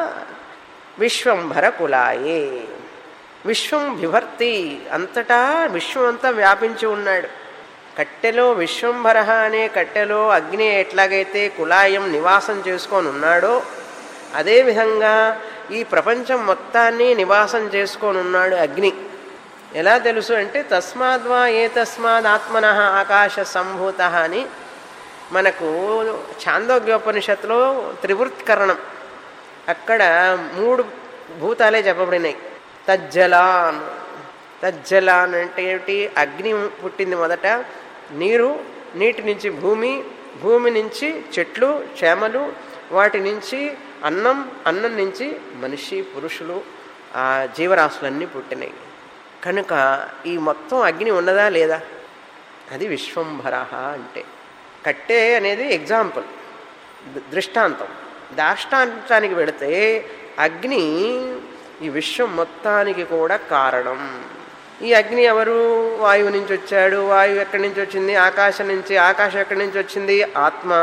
విశ్వంభర కులాయే విశ్వం విభర్తి అంతటా విశ్వం అంతా వ్యాపించి ఉన్నాడు కట్టెలో విశ్వంభర అనే కట్టెలో అగ్ని ఎట్లాగైతే కులాయం నివాసం చేసుకొని ఉన్నాడో అదేవిధంగా ఈ ప్రపంచం మొత్తాన్ని నివాసం చేసుకొని ఉన్నాడు అగ్ని ఎలా తెలుసు అంటే తస్మాద్వా ఏ తస్మాద్ ఆత్మన ఆకాశ సంభూత అని మనకు ఛాందోగ్యోపనిషత్తులో త్రివృత్కరణం అక్కడ మూడు భూతాలే చెప్పబడినాయి తజ్జలాన్ తజ్జలాన్ అంటే ఏమిటి అగ్ని పుట్టింది మొదట నీరు నీటి నుంచి భూమి భూమి నుంచి చెట్లు చేమలు వాటి నుంచి అన్నం అన్నం నుంచి మనిషి పురుషులు ఆ జీవరాశులన్నీ పుట్టినాయి కనుక ఈ మొత్తం అగ్ని ఉన్నదా లేదా అది విశ్వంభర అంటే కట్టే అనేది ఎగ్జాంపుల్ ద- దృష్టాంతం దాష్టాంతానికి వెళితే అగ్ని ఈ విశ్వం మొత్తానికి కూడా కారణం ఈ అగ్ని ఎవరు వాయువు నుంచి వచ్చాడు వాయువు ఎక్కడి నుంచి వచ్చింది ఆకాశం నుంచి ఆకాశం ఎక్కడి నుంచి వచ్చింది ఆత్మ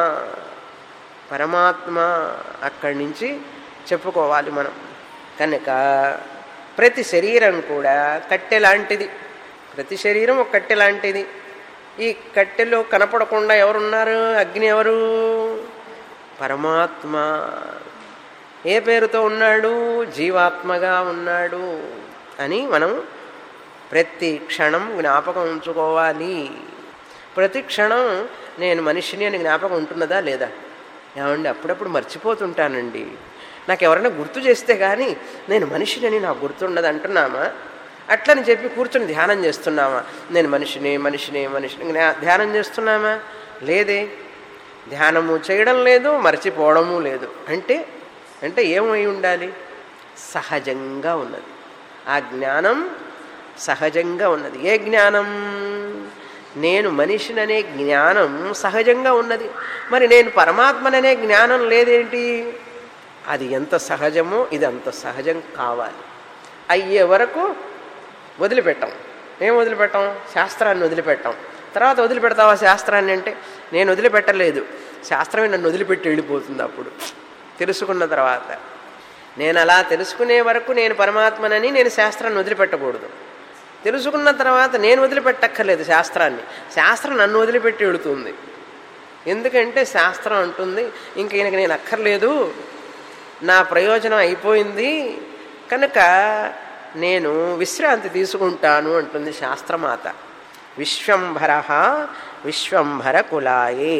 పరమాత్మ అక్కడి నుంచి చెప్పుకోవాలి మనం కనుక ప్రతి శరీరం కూడా కట్టె లాంటిది ప్రతి శరీరం ఒక కట్టె లాంటిది ఈ కట్టెలో కనపడకుండా ఎవరున్నారు అగ్ని ఎవరు పరమాత్మ ఏ పేరుతో ఉన్నాడు జీవాత్మగా ఉన్నాడు అని మనం ప్రతి క్షణం జ్ఞాపకం ఉంచుకోవాలి ప్రతి క్షణం నేను మనిషిని అని జ్ఞాపకం ఉంటున్నదా లేదా ఏమండి అప్పుడప్పుడు మర్చిపోతుంటానండి నాకు ఎవరైనా గుర్తు చేస్తే కానీ నేను మనిషిని నాకు గుర్తుండదు అంటున్నామా అట్లని చెప్పి కూర్చొని ధ్యానం చేస్తున్నామా నేను మనిషిని మనిషిని మనిషిని జ్ఞా- ధ్యానం చేస్తున్నామా లేదే ధ్యానము చేయడం లేదు మర్చిపోవడము లేదు అంటే అంటే ఏమై ఉండాలి సహజంగా ఉన్నది ఆ జ్ఞానం సహజంగా ఉన్నది ఏ జ్ఞానం నేను మనిషిననే జ్ఞానం సహజంగా ఉన్నది మరి నేను పరమాత్మననే జ్ఞానం లేదేంటి అది ఎంత సహజమో ఇది అంత సహజం కావాలి అయ్యే వరకు వదిలిపెట్టాం ఏం వదిలిపెట్టాం శాస్త్రాన్ని వదిలిపెట్టాం తర్వాత వదిలిపెడతావా శాస్త్రాన్ని అంటే నేను వదిలిపెట్టలేదు శాస్త్రమే నన్ను వదిలిపెట్టి వెళ్ళిపోతుంది అప్పుడు తెలుసుకున్న తర్వాత నేను అలా తెలుసుకునే వరకు నేను పరమాత్మనని నేను శాస్త్రాన్ని వదిలిపెట్టకూడదు తెలుసుకున్న తర్వాత నేను వదిలిపెట్టక్కర్లేదు శాస్త్రాన్ని శాస్త్రం నన్ను వదిలిపెట్టి వెళుతుంది ఎందుకంటే శాస్త్రం అంటుంది ఇంక ఈయనకి నేను అక్కర్లేదు నా ప్రయోజనం అయిపోయింది కనుక నేను విశ్రాంతి తీసుకుంటాను అంటుంది శాస్త్రమాత విశ్వంభర విశ్వంభర కులాయే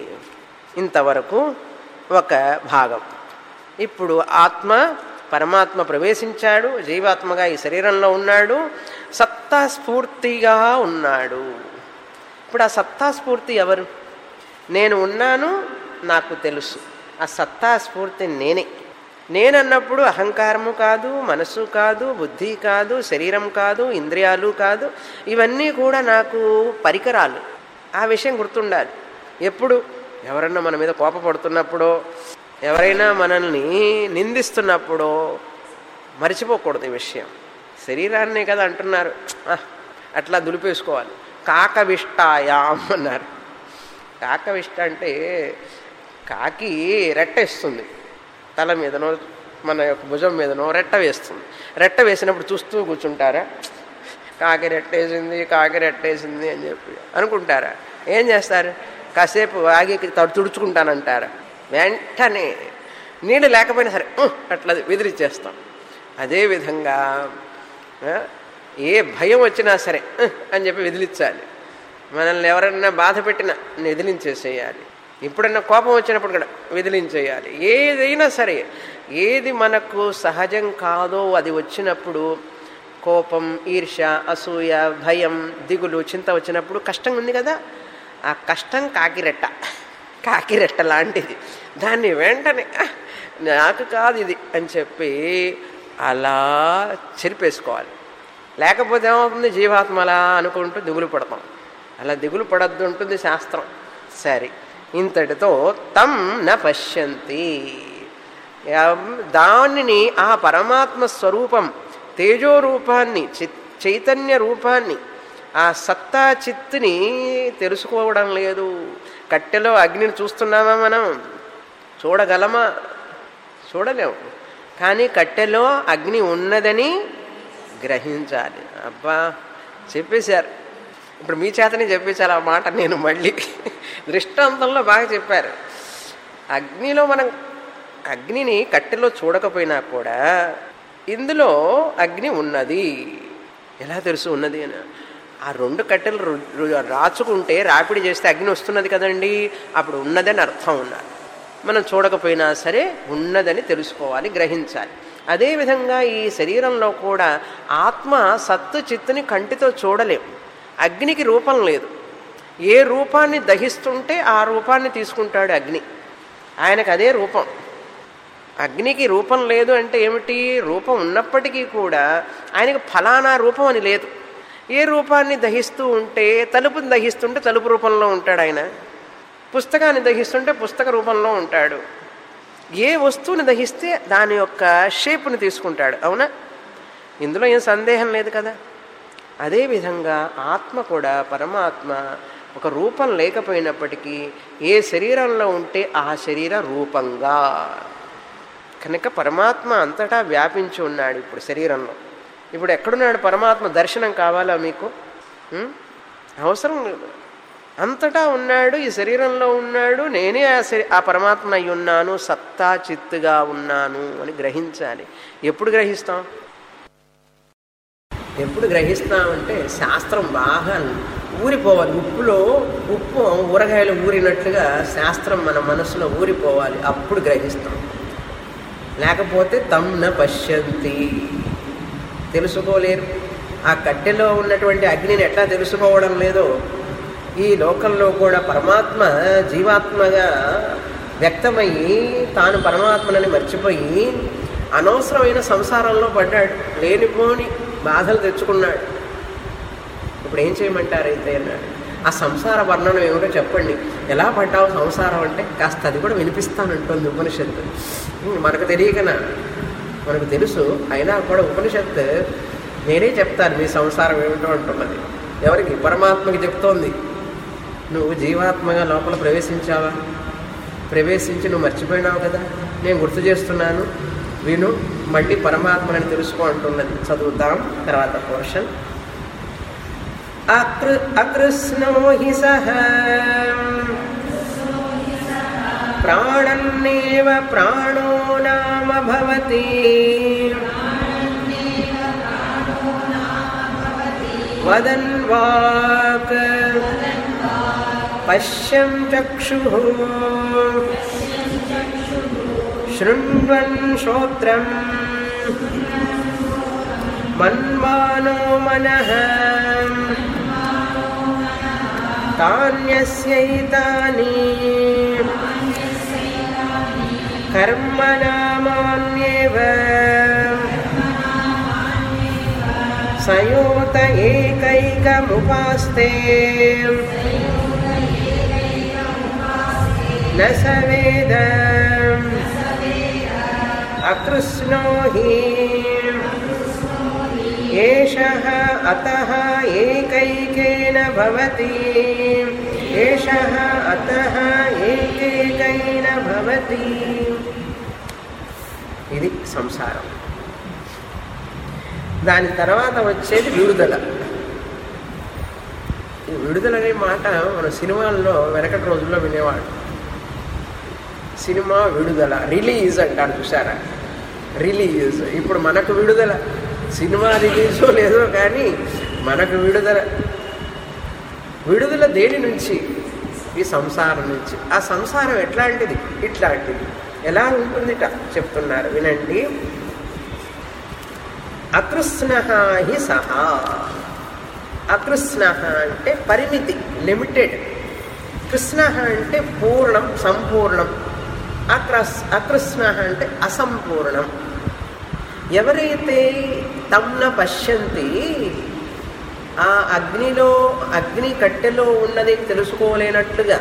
ఇంతవరకు ఒక భాగం ఇప్పుడు ఆత్మ పరమాత్మ ప్రవేశించాడు జీవాత్మగా ఈ శరీరంలో ఉన్నాడు సత్తా స్ఫూర్తిగా ఉన్నాడు ఇప్పుడు ఆ సత్తా స్ఫూర్తి ఎవరు నేను ఉన్నాను నాకు తెలుసు ఆ సత్తా స్ఫూర్తి నేనే నేనన్నప్పుడు అహంకారము కాదు మనసు కాదు బుద్ధి కాదు శరీరం కాదు ఇంద్రియాలు కాదు ఇవన్నీ కూడా నాకు పరికరాలు ఆ విషయం గుర్తుండాలి ఎప్పుడు ఎవరన్నా మన మీద కోపపడుతున్నప్పుడో ఎవరైనా మనల్ని నిందిస్తున్నప్పుడో మర్చిపోకూడదు ఈ విషయం శరీరాన్నే కదా అంటున్నారు ఆ, అట్లా దులిపేసుకోవాలి కాకవిష్టాయాం అన్నారు కాకవిష్ట అంటే కాకి రెట్టేస్తుంది తల మీదనో మన యొక్క భుజం మీదనో రెట్ట వేస్తుంది రెట్ట వేసినప్పుడు చూస్తూ కూర్చుంటారా కాకి రెట్టేసింది కాకి రెట్టేసింది అని చెప్పి అనుకుంటారా ఏం చేస్తారు కాసేపు ఆగి తడు తుడుచుకుంటానంటారా వెంటనే నీళ్ళు లేకపోయినా సరే "ఉహ్" అట్లా విదిలిచ్చేస్తాం అదేవిధంగా ఆ, ఏ భయం వచ్చినా సరే "ఉహ్" అని చెప్పి విదిలించాలి మనల్ని ఎవరైనా బాధ పెట్టినా విదిలించేసేయాలి ఎప్పుడన్నా కోపం వచ్చినప్పుడు కూడా విదిలించేయాలి ఏదైనా సరే ఏది మనకు సహజం కాదో అది వచ్చినప్పుడు కోపం ఈర్ష అసూయ భయం దిగులు చింత వచ్చినప్పుడు కష్టం ఉంది కదా ఆ కష్టం కాకిరెట్ట కాకిరెట్ట లాంటిది దాన్ని వెంటనే "ఆహ్, నాకు కాదు ఇది అని చెప్పి అలా చెరిపేసుకోవాలి లేకపోతే ఏమవుతుంది జీవాత్మ అలా అనుకుంటూ దిగులు పడతాం అలా దిగులు పడద్దు ఉంటుంది శాస్త్రం సరే ఇంతటితో తం న పశ్యంతి ఎం- దానిని ఆ పరమాత్మ స్వరూపం తేజో రూపాన్ని చి- చైతన్య రూపాన్ని ఆ సత్తా చిత్తుని తెలుసుకోవడం లేదు కట్టెలో అగ్నిని చూస్తున్నామా మనం చూడగలమా చూడలేము కానీ కట్టెలో అగ్ని ఉన్నదని గ్రహించాలి అబ్బా చెప్పేశారు ఇప్పుడు మీ చేతనే చెప్పేశారు ఆ మాట నేను మళ్ళీ దృష్టాంతంలో బాగా చెప్పారు అగ్నిలో మనం అగ్నిని కట్టెలో చూడకపోయినా కూడా ఇందులో అగ్ని ఉన్నది ఎలా తెలుసు ఉన్నది అని ఆ రెండు కట్టెలు రు- రు- రాచుకుంటే రాపిడి చేస్తే అగ్ని వస్తున్నది కదండి అప్పుడు ఉన్నదని అర్థం ఉన్నారు మనం చూడకపోయినా సరే ఉన్నదని తెలుసుకోవాలి గ్రహించాలి అదేవిధంగా ఈ శరీరంలో కూడా ఆత్మ సత్తు చిత్తుని కంటితో చూడలేం అగ్నికి రూపం లేదు ఏ రూపాన్ని దహిస్తుంటే ఆ రూపాన్ని తీసుకుంటాడు అగ్ని ఆయనకు అదే రూపం అగ్నికి రూపం లేదు అంటే ఏమిటి రూపం ఉన్నప్పటికీ కూడా ఆయనకు ఫలానా రూపం అని లేదు ఏ రూపాన్ని దహిస్తూ ఉంటే తలుపుని దహిస్తుంటే తలుపు రూపంలో ఉంటాడు ఆయన పుస్తకాన్ని దహిస్తుంటే పుస్తక రూపంలో ఉంటాడు ఏ వస్తువుని దహిస్తే దాని యొక్క షేప్ని తీసుకుంటాడు అవునా ఇందులో ఏం సందేహం లేదు కదా అదేవిధంగా ఆత్మ కూడా పరమాత్మ ఒక రూపం లేకపోయినప్పటికీ ఏ శరీరంలో ఉంటే ఆ శరీర రూపంగా కనుక పరమాత్మ అంతటా వ్యాపించి ఉన్నాడు ఇప్పుడు శరీరంలో ఇప్పుడు ఎక్కడున్నాడు పరమాత్మ దర్శనం కావాలా మీకు ఉం? అవసరం లేదు అంతటా ఉన్నాడు ఈ శరీరంలో ఉన్నాడు నేనే ఆ శరీ ఆ పరమాత్మ అయి ఉన్నాను సత్తా చిత్తుగా ఉన్నాను అని గ్రహించాలి ఎప్పుడు గ్రహిస్తాం ఎప్పుడు గ్రహిస్తామంటే శాస్త్రం బాగా ఊరిపోవాలి ఉప్పులో ఉప్పు ఊరగాయలు ఊరినట్లుగా శాస్త్రం మన మనసులో ఊరిపోవాలి అప్పుడు గ్రహిస్తాం లేకపోతే తమ్న పశ్యంతి తెలుసుకోలేరు ఆ కట్టెలో ఉన్నటువంటి అగ్నిని ఎట్లా తెలుసుకోవడం లేదో ఈ లోకంలో కూడా పరమాత్మ జీవాత్మగా వ్యక్తమయ్యి తాను పరమాత్మనని మర్చిపోయి అనవసరమైన సంసారంలో పడ్డాడు లేనిపోని బాధలు తెచ్చుకున్నాడు ఇప్పుడు ఏం చేయమంటారు అయితే అన్నాడు ఆ సంసార వర్ణనం ఏమిటో చెప్పండి ఎలా పడ్డావు సంసారం అంటే కాస్త అది కూడా వినిపిస్తానంటుంది ఉపనిషత్తు ఉమ్, మనకు తెలియకనా మనకు తెలుసు అయినా కూడా ఉపనిషత్తు నేనే చెప్తాను మీ సంసారం ఏమిటో అంటున్నది ఎవరికి పరమాత్మకి చెప్తోంది నువ్వు జీవాత్మగా లోపల ప్రవేశించావా ప్రవేశించి నువ్వు మర్చిపోయినావు కదా నేను గుర్తు చేస్తున్నాను విను మళ్ళీ పరమాత్మని తెలుసుకో అంటున్నది చదువుతాం తర్వాత పోర్షన్ అకృ అకృష్ణో హి సహ ప్రాణన్నేవ ప్రాణో నామ భవతి వదన్ వాక్ పశ్యం చక్షుః శృण्वन् श्रोत्रम् मन्वानो मनः तान्यस्यैतानि कर्मणामान्येव सयोत एकैकमुपास्ते न स वेद अकृष्णो हि एषः अतः एकैकेन भवति एषः अतः एकैकेन भवति ఇది సంసారం దాని తర్వాత వచ్చేది విడుదల ఈ విడుదల అనే మాట మన సినిమాల్లో వెనకటి రోజుల్లో వినేవాడు సినిమా విడుదల రిలీజ్ అంటారు చూసారా రిలీజ్ ఇప్పుడు మనకు విడుదల సినిమా రిలీజో లేదో కానీ మనకు విడుదల విడుదల దేని నుంచి ఈ సంసారం నుంచి ఆ సంసారం ఎట్లాంటిది ఇట్లాంటిది ఎలా ఉంటుందిట చెప్తున్నారు వినండి అకృష్ణ హి సహా అకృష్ణ అంటే పరిమితి లిమిటెడ్ కృష్ణ అంటే పూర్ణం సంపూర్ణం అక్రస్ అకృష్ణ అంటే అసంపూర్ణం ఎవరైతే తమ్న పశ్యంతి ఆ అగ్నిలో అగ్ని కట్టెలో ఉన్నది తెలుసుకోలేనట్లుగా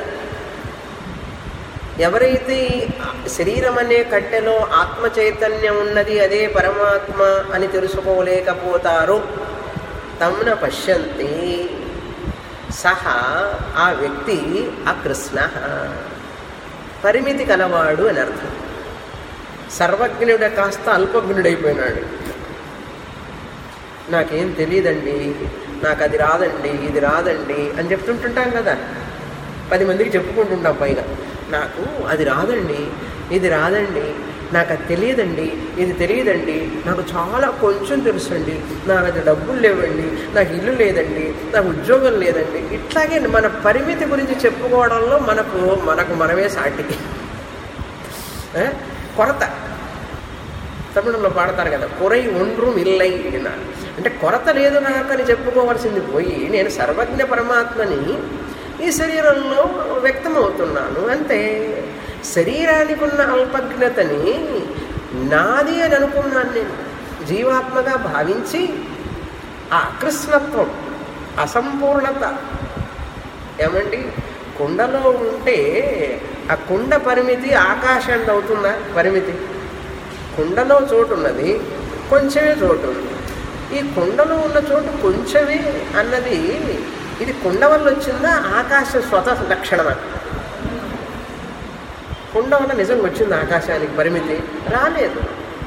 ఎవరైతే ఈ శరీరం అనే కట్టెలో ఆత్మ చైతన్యం ఉన్నది అదే పరమాత్మ అని తెలుసుకోలేకపోతారో తమ్న పశ్యంతి సహా ఆ వ్యక్తి అకృష్ణ పరిమితి కలవాడు అని అర్థం సర్వజ్ఞుడ కాస్త అల్పజ్ఞుడైపోయినాడు నాకేం తెలియదండి నాకు అది రాదండి ఇది రాదండి అని చెప్తుంటుంటాం కదా పది మందికి చెప్పుకుంటుంటాం పైగా నాకు అది రాదండి ఇది రాదండి నాకు అది తెలియదండి ఇది తెలియదండి నాకు చాలా కొంచెం తెలుసండి నాకు అది డబ్బులు లేవండి నాకు ఇల్లు లేదండి నాకు ఉద్యోగం లేదండి ఇట్లాగే మన పరిమితి గురించి చెప్పుకోవడంలో మనకు మనకు మనమే సాటి ఏ? కొరత తమిళంలో పాడతారు కదా కురై ఒండ్రు ఇల్లై అన్నారు అంటే కొరత లేదు నాకు అని చెప్పుకోవాల్సింది పోయి నేను సర్వజ్ఞ పరమాత్మని ఈ శరీరంలో వ్యక్తమవుతున్నాను అంతే శరీరానికి ఉన్న అల్పజ్ఞతని నాది అని అనుకున్నాను నేను జీవాత్మగా భావించి ఆ అకృష్ణత్వం అసంపూర్ణత ఏమండి కుండలో ఉంటే ఆ కుండ పరిమితి ఆకాశానికి అవుతుందా పరిమితి కుండలో చోటు ఉన్నది కొంచెమే చోటు ఉంది ఈ కుండలో ఉన్న చోటు కొంచెమే అన్నది ఇది కుండ వల్ల వచ్చిందా ఆకాశ స్వత లక్షణమా కుండ వల్ల నిజంగా వచ్చింది ఆకాశానికి పరిమితి రాలేదు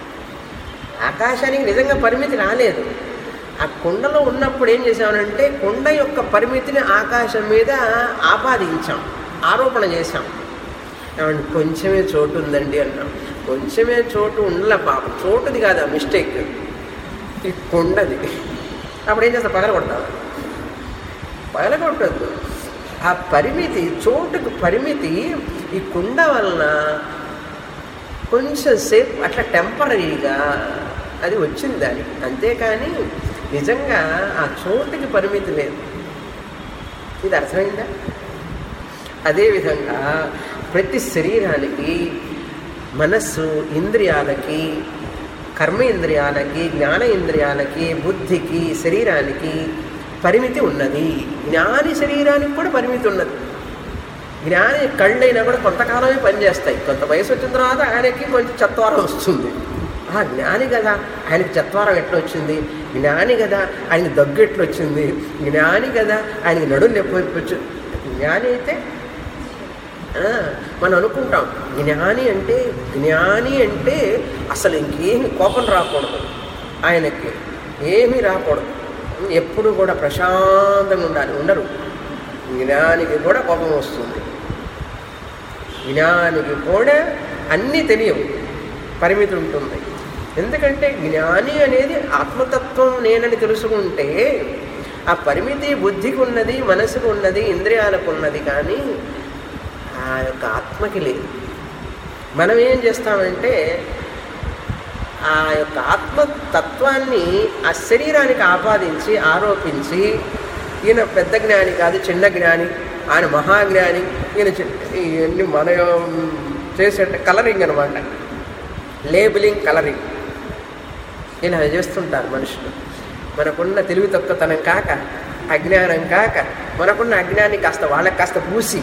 ఆకాశానికి నిజంగా పరిమితి రాలేదు ఆ కుండలో ఉన్నప్పుడు ఏం చేసామనంటే కుండ యొక్క పరిమితిని ఆకాశం మీద ఆపాదించాం ఆరోపణ చేశాం ఏమంటే కొంచెమే చోటు ఉందండి అన్నాం కొంచెమే చోటు ఉండలే పాపం చోటుది కాదు ఆ మిస్టేక్ ఈ కుండది అప్పుడు ఏం చేస్తా పగలగొడతాం పగలగొట్టద్దు ఆ పరిమితి చోటుకు పరిమితి ఈ కుండ వలన కొంచెం సేపు అట్లా టెంపరీగా అది వచ్చింది దానికి అంతేకాని నిజంగా ఆ చోటుకి పరిమితి లేదు ఇది అర్థమైందా అదేవిధంగా ప్రతి శరీరానికి మనస్సు ఇంద్రియాలకి కర్మేంద్రియాలకి జ్ఞానేంద్రియాలకి బుద్ధికి శరీరానికి పరిమితి ఉన్నది జ్ఞాని శరీరానికి కూడా పరిమితి ఉన్నది జ్ఞాని కళ్ళైనా కూడా కొంతకాలమే పనిచేస్తాయి కొంత వయసు వచ్చిన తర్వాత ఆయనకి కొంచెం చత్వారం వస్తుంది ఆ జ్ఞాని కదా ఆయనకి చత్వారం ఎట్లా వచ్చింది జ్ఞాని కదా ఆయనకి దగ్గు ఎట్లా వచ్చింది జ్ఞాని కదా ఆయనకి నడుము నొప్పి వచ్చింది జ్ఞాని అయితే ఆ, మనం అనుకుంటాం జ్ఞాని అంటే జ్ఞాని అంటే అసలు ఇంకేమి కోపం రాకూడదు ఆయనకి ఏమీ రాకూడదు ఎప్పుడు కూడా ప్రశాంతంగా ఉండాలి ఉండరు జ్ఞానికి కూడా కోపం వస్తుంది జ్ఞానికి కూడా అన్నీ తెలియవు పరిమితి ఉంటుంది ఎందుకంటే జ్ఞాని అనేది ఆత్మతత్వం నేనని తెలుసుకుంటే ఆ పరిమితి బుద్ధికి ఉన్నది మనసుకు ఉన్నది ఇంద్రియాలకు ఉన్నది కానీ ఆ యొక్క ఆత్మకి లేదు మనం ఏం చేస్తామంటే ఆ యొక్క ఆత్మతత్వాన్ని ఆ శరీరానికి ఆపాదించి ఆరోపించి ఈయన పెద్ద జ్ఞాని కాదు చిన్న జ్ఞాని ఆయన మహాజ్ఞాని ఈయన చి- ఇవన్నీ మన చేసే కలరింగ్ అనమాట లేబులింగ్ కలరింగ్ ఇలా చేస్తుంటారు మనుషులు మనకున్న తెలివి తక్కువతనం కాక అజ్ఞానం కాక మనకున్న అజ్ఞాని కాస్త వాళ్ళకి కాస్త పూసి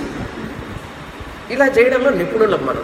ఇలా చేయడంలో నిపుణులం మనం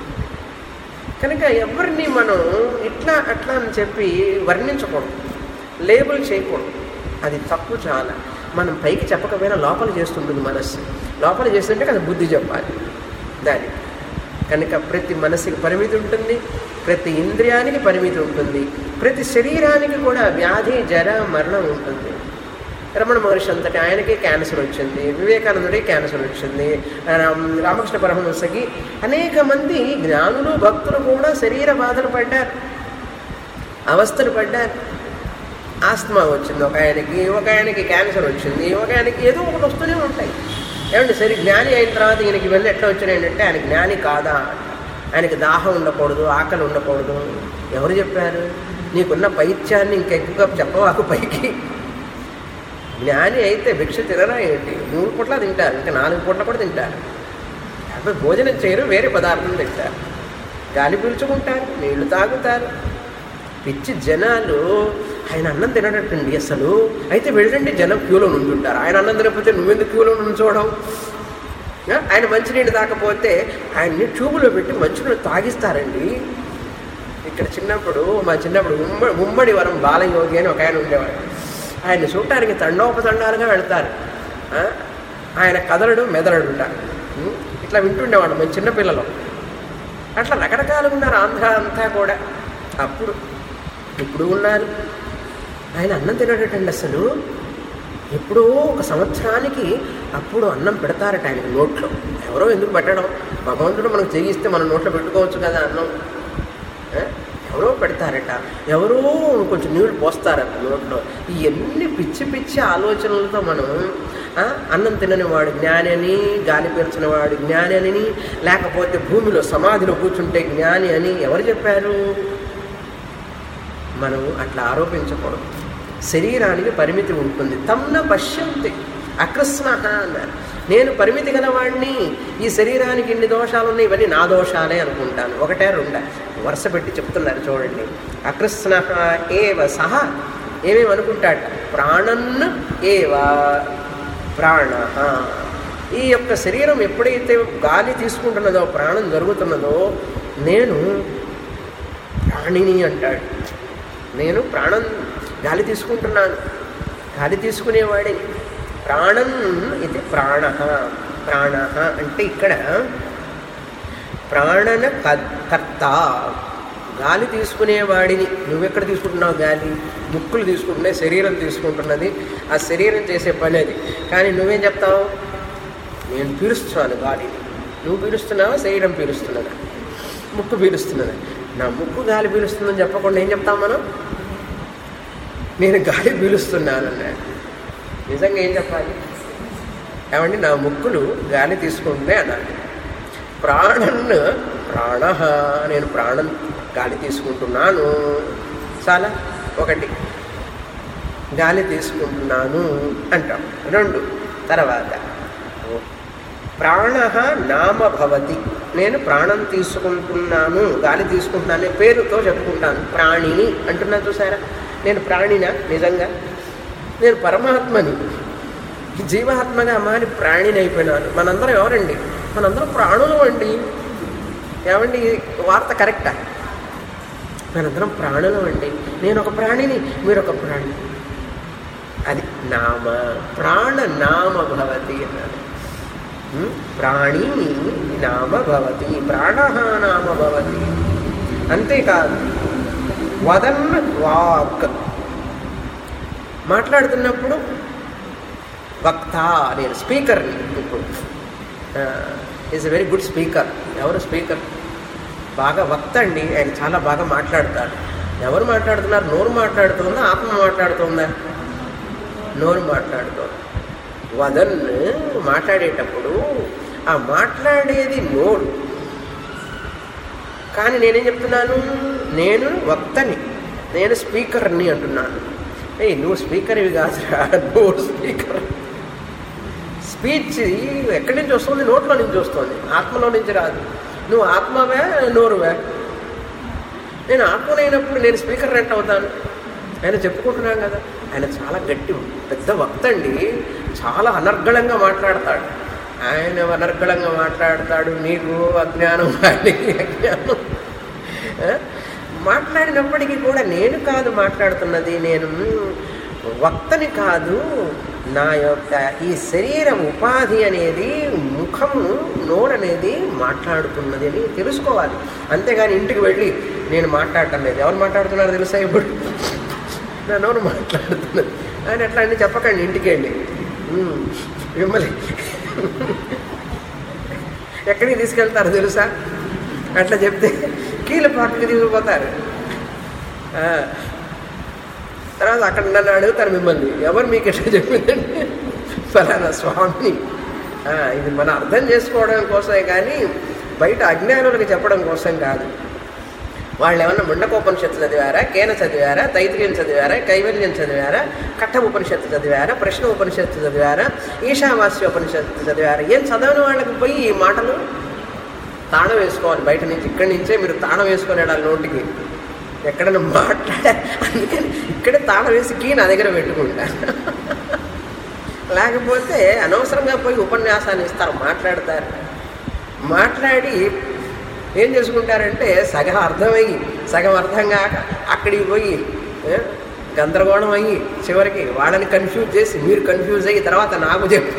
కనుక ఎవరిని మనం ఇట్లా అట్లా అని చెప్పి వర్ణించకూడదు లేబుల్ చేయకూడదు అది తప్పు చాలా మనం పైకి చెప్పకపోయినా లోపల చేస్తుంటుంది మనస్సు లోపల చేస్తుంటే అది బుద్ధి చెప్పాలి దానికి కనుక ప్రతి మనసుకి పరిమితి ఉంటుంది ప్రతి ఇంద్రియానికి పరిమితి ఉంటుంది ప్రతి శరీరానికి కూడా వ్యాధి జర మరణం ఉంటుంది రమణ మహర్షి అంతటి ఆయనకి క్యాన్సర్ వచ్చింది వివేకానందుడికి క్యాన్సర్ వచ్చింది రామ్- రామకృష్ణ పరమహంసకి అనేక మంది జ్ఞానులు భక్తులు కూడా శరీర బాధలు పడ్డారు అవస్థలు పడ్డారు ఆస్మా వచ్చింది ఒక ఆయనకి ఒక ఆయనకి క్యాన్సర్ వచ్చింది ఒక ఆయనకి ఏదో ఒకటి వస్తూనే ఉంటాయి ఏమంటే సరే జ్ఞాని అయిన తర్వాత ఈయనకి ఇవన్నీ ఎట్లా వచ్చినాయంటే ఆయన జ్ఞాని కాదా ఆయనకి దాహం ఉండకూడదు ఆకలి ఉండకూడదు ఎవరు చెప్పారు నీకున్న పైత్యాన్ని ఇంకెక్కువగా చెప్పవాకు పైకి జ్ఞాని అయితే భిక్ష తినరా ఏంటి మూడు పూట్ల తింటారు ఇంకా నాలుగు పూట్ల కూడా తింటారు అప్పుడు భోజనం చేయరు వేరే పదార్థం తింటారు గాలి పీల్చుకుంటారు నీళ్లు తాగుతారు పిచ్చి జనాలు ఆయన అన్నం తినడటండి అసలు అయితే వెళ్ళండి జనం క్యూలో నుంచుంటారు ఆయన అన్నం తినకపోతే నువ్వెందుకు క్యూలో నుంచోవడం ఆ, ఆయన మంచినీళ్ళు తాకపోతే ఆయన్ని ట్యూబులో పెట్టి మంచినీళ్ళు తాగిస్తారండి ఇక్కడ చిన్నప్పుడు మా చిన్నప్పుడు ఉమ్మడి ఉమ్మడి వరం బాలయోగి అని ఒక ఆయన ఉండేవాడు ఆయన చూడటానికి తండోపతండాలుగా వెళ్తారు ఆ? ఆయన కదలడు మెదలడు ఉంటారు ఉం? ఇట్లా వింటుండేవాడు మేము చిన్నపిల్లలు అట్లా రకరకాలుగా ఉన్నారు ఆంధ్ర అంతా కూడా అప్పుడు ఇప్పుడు ఉన్నారు ఆయన అన్నం తినడటండి అసలు ఎప్పుడో ఒక సంవత్సరానికి అప్పుడు అన్నం పెడతారట ఆయనకి నోట్లో ఎవరో ఎందుకు పెట్టడం భగవంతుడు మనకు చేయిస్తే మన నోట్లో పెట్టుకోవచ్చు కదా అన్నం ఆ? ఎవరో పెడతారట ఎవరో కొంచెం నీళ్ళు పోస్తారట నోట్లో ఇవన్నీ పిచ్చి పిచ్చి ఆలోచనలతో మనం ఆ, అన్నం తినని వాడు జ్ఞాని అని గాలి పీల్చిన వాడు జ్ఞాని అని లేకపోతే భూమిలో సమాధిలో కూర్చుంటే జ్ఞాని అని ఎవరు చెప్పారు మనం అట్లా ఆరోపించకూడదు శరీరానికి పరిమితి ఉంటుంది తమ్న పశ్యంతి అకృష్ణ అన్నారు నేను పరిమితి గలవాడిని ఈ శరీరానికి ఇన్ని దోషాలు ఉన్నాయి ఇవన్నీ నా దోషాలే అనుకుంటాను ఒకటే రెండ వరుస పెట్టి చెప్తున్నారు చూడండి అకృష్ణ ఏవ సహ ఏమేమి అనుకుంటాట ప్రాణన్ ఏవ ప్రాణ ఈ యొక్క శరీరం ఎప్పుడైతే గాలి తీసుకుంటున్నదో ప్రాణం జరుగుతున్నదో నేను ప్రాణిని అంటాడు నేను ప్రాణం గాలి తీసుకుంటున్నాను గాలి తీసుకునేవాడిని ప్రాణం ఇది ప్రాణ ప్రాణ అంటే ఇక్కడ ప్రాణన క- కర్త గాలి తీసుకునేవాడిని నువ్వెక్కడ తీసుకుంటున్నావు గాలి ముక్కులు తీసుకుంటున్నాయి శరీరం తీసుకుంటున్నది ఆ శరీరం చేసే పని అది కానీ నువ్వేం చెప్తావు నేను పీలుస్తున్నాను గాలిని నువ్వు పీలుస్తున్నావా శరీరం పీలుస్తున్నదా ముక్కు పీలుస్తున్నదా నా ముక్కు గాలి పీలుస్తుందని చెప్పకుండా ఏం చెప్తాం మనం నేను గాలి పీలుస్తున్నాను అన్నాడు నిజంగా ఏం చెప్పాలి ఏమండి నా ముక్కులు గాలి తీసుకుంటున్నాయి అన్నాడు ప్రాణన్ ప్రాణ నేను ప్రాణం గాలి తీసుకుంటున్నాను చాలా ఒకటి గాలి తీసుకుంటున్నాను అంటాం రెండు తర్వాత ప్రాణ నామ భవతి నేను ప్రాణం తీసుకుంటున్నాను గాలి తీసుకుంటున్నాను అనే పేరుతో చెప్పుకుంటాను ప్రాణిని అంటున్నా చూసారా నేను ప్రాణినా నిజంగా నేను పరమాత్మని జీవాత్మగా మారి ప్రాణిని అయిపోయినాను మనందరం ఎవరండి మనందరం ప్రాణులు అండి ఏమండి ఈ వార్త కరెక్టా మనందరం ప్రాణులు అండి నేను ఒక ప్రాణిని మీరు ఒక ప్రాణి అది నామ ప్రాణ నామ భవతి అన్నాడు ఉం? ప్రాణి నామ భవతి ప్రాణ నామ భవతి అంతేకాదు వదన్ వాక్ మాట్లాడుతున్నప్పుడు వక్త నేను స్పీకర్ని ఇప్పుడు is a very good speaker ఎవరు స్పీకర్ బాగా వక్త అండి ఆయన చాలా బాగా మాట్లాడతాడు ఎవరు మాట్లాడుతున్నారు నోరు మాట్లాడుతుందా ఆత్మ మాట్లాడుతుందా నోరు మాట్లాడుతోంది వదన్ మాట్లాడేటప్పుడు ఆ మాట్లాడేది నోరు కానీ నేనేం చెప్తున్నాను నేను వక్తని నేను స్పీకర్ని అంటున్నాను ఏ నువ్వు స్పీకర్ ఇవి కాదురా నువ్వు స్పీకర్ స్పీచ్ ఎక్కడి నుంచి వస్తుంది నోట్లో నుంచి వస్తుంది ఆత్మలో నుంచి రాదు నువ్వు ఆత్మవే నోరువే నేను ఆత్మనైనప్పుడు నేను స్పీకర్ రెంట్ అవుతాను ఆయన చెప్పుకుంటున్నాను కదా ఆయన చాలా గట్టి పెద్ద వక్త అండి చాలా అనర్గళంగా మాట్లాడతాడు ఆయన అనర్గళంగా మాట్లాడతాడు నీకు అజ్ఞానం ఆయనకి అజ్ఞానం ఆ? మాట్లాడినప్పటికీ కూడా నేను కాదు మాట్లాడుతున్నది నేను వక్తని కాదు నా యొక్క ఈ శరీర ఉపాధి అనేది ముఖము నోరు అనేది మాట్లాడుతున్నది అని తెలుసుకోవాలి అంతేగాని ఇంటికి వెళ్ళి నేను మాట్లాడటం లేదు ఎవరు మాట్లాడుతున్నారు తెలుసా ఇప్పుడు నా నోరు మాట్లాడుతున్నది ఆయన ఎట్లా అని చెప్పకండి ఇంటికి వెళ్ళి ఉమ్, మిమ్మల్ని ఎక్కడికి తీసుకెళ్తారు తెలుసా అట్లా చెప్తే కీళ్ళ పక్కకి తీసుకుపోతారు ఆ, తర్వాత అక్కడ నన్ను అడుగుతారు మిమ్మల్ని ఎవరు మీకు ఎట్లా చెప్పిందంటే ఫలానా స్వామిని ఆ, ఇది మనం అర్థం చేసుకోవడం కోసమే కానీ బయట అజ్ఞానులకు చెప్పడం కోసం కాదు వాళ్ళు ఏమన్నా ముండకోపనిషత్తు చదివారా కేన చదివారా తైత్రియం చదివారా కైవల్యం చదివారా కట్ట ఉపనిషత్తు చదివారా ప్రశ్న ఉపనిషత్తు చదివారా ఈశావాస్య ఉపనిషత్తు చదివారా ఏం చదవని వాళ్ళకి పోయి ఈ మాటలు తాళం వేసుకోవాలి బయట నుంచి ఇక్కడి నుంచే మీరు తాళం వేసుకొని వెళ్ళాలి నోటికి ఎక్కడైనా మాట్లాడా అందుకని ఇక్కడే తాళం వేసి కీ నా దగ్గర పెట్టుకుంటా లేకపోతే అనవసరంగా పోయి ఉపన్యాసాన్ని ఇస్తారు మాట్లాడతారు మాట్లాడి ఏం చేసుకుంటారంటే సగం అర్థమయ్యి సగం అర్థం కాక అక్కడికి పోయి ఏ, గందరగోళం అయ్యి చివరికి వాళ్ళని కన్ఫ్యూజ్ చేసి మీరు కన్ఫ్యూజ్ అయ్యి తర్వాత నాకు చెప్పు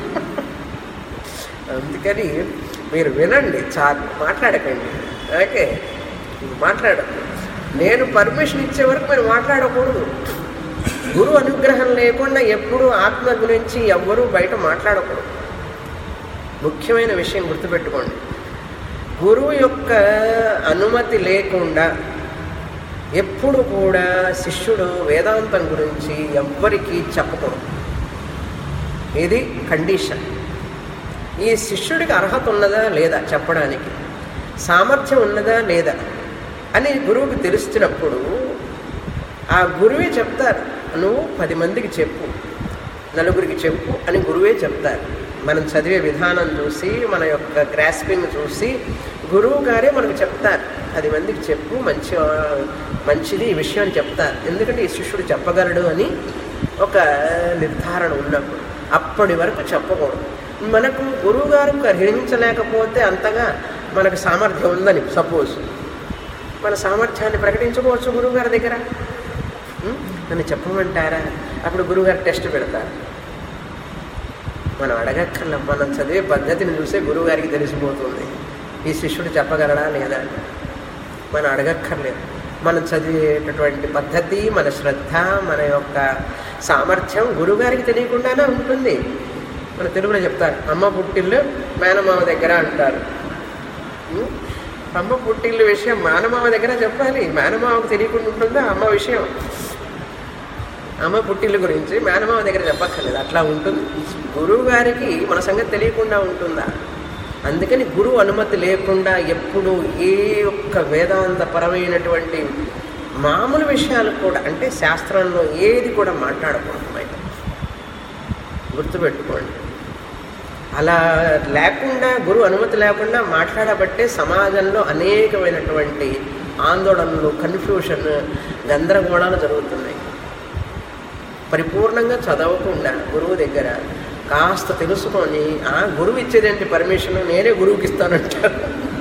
అందుకని మీరు వినండి చాలు మాట్లాడకండి ఓకే మాట్లాడదు నేను పర్మిషన్ ఇచ్చే వరకు మీరు మాట్లాడకూడదు గురు అనుగ్రహం లేకుండా ఎప్పుడూ ఆత్మ గురించి ఎవ్వరూ బయట మాట్లాడకూడదు ముఖ్యమైన విషయం గుర్తుపెట్టుకోండి గురువు యొక్క అనుమతి లేకుండా ఎప్పుడు కూడా శిష్యుడు వేదాంతం గురించి ఎవ్వరికీ చెప్పకూడదు ఇది కండిషన్ ఈ శిష్యుడికి అర్హత ఉన్నదా లేదా చెప్పడానికి సామర్థ్యం ఉన్నదా లేదా అని గురువుకి తెలుస్తున్నప్పుడు ఆ గురువే చెప్తారు నువ్వు పది మందికి చెప్పు నలుగురికి చెప్పు అని గురువే చెప్తారు మనం చదివే విధానం చూసి మన యొక్క గ్రాస్పింగ్ చూసి గురువు గారే మనకు చెప్తారు పది మందికి చెప్పు మంచి మంచిది ఈ విషయం అని చెప్తారు ఎందుకంటే ఈ శిష్యుడు చెప్పగలడు అని ఒక నిర్ధారణ ఉన్నప్పుడు అప్పటి వరకు చెప్పకూడదు మనకు గురువు గారు గ్రహించలేకపోతే అంతగా మనకు సామర్థ్యం ఉందని సపోజ్ మన సామర్థ్యాన్ని ప్రకటించుకోవచ్చు గురువుగారి దగ్గర ఉం? నన్ను చెప్పమంటారా అప్పుడు గురువుగారు టెస్ట్ పెడతారు మనం అడగక్కర్ల మనం చదివే పద్ధతిని చూసే గురువుగారికి తెలిసిపోతుంది ఈ శిష్యుడు చెప్పగలడా లేదా అని. మనం అడగక్కర్లేదు మనం చదివేటటువంటి పద్ధతి మన శ్రద్ధ మన యొక్క సామర్థ్యం గురువుగారికి తెలియకుండానే ఉంటుంది మన తెలుగులో చెప్తారు అమ్మ పుట్టిల్లు మేనమామ దగ్గర అంటారు ఉం? అమ్మ పుట్టిల్లు విషయం మేనమామ దగ్గర చెప్పాలి మేనమామకు తెలియకుండా ఉంటుందా అమ్మ విషయం అమ్మ పుట్టిల్లు గురించి మేనమామ దగ్గర చెప్పక్కర్లేదు అట్లా ఉంటుంది గురువు గారికి మన సంగతి తెలియకుండా ఉంటుందా అందుకని గురువు అనుమతి లేకుండా ఎప్పుడు ఏ ఒక్క వేదాంతపరమైనటువంటి మామూలు విషయాలు కూడా అంటే శాస్త్రంలో ఏది కూడా మాట్లాడకూడదు బయట గుర్తుపెట్టుకోండి అలా లేకుండా గురువు అనుమతి లేకుండా మాట్లాడబట్టే సమాజంలో అనేకమైనటువంటి ఆందోళనలు కన్ఫ్యూషన్ గందరగోళాలు జరుగుతున్నాయి పరిపూర్ణంగా చదవకుండా గురువు దగ్గర కాస్త తెలుసుకొని ఆ గురువు ఇచ్చేదేంటి పర్మిషన్ నేనే గురువుకి ఇస్తానంటారు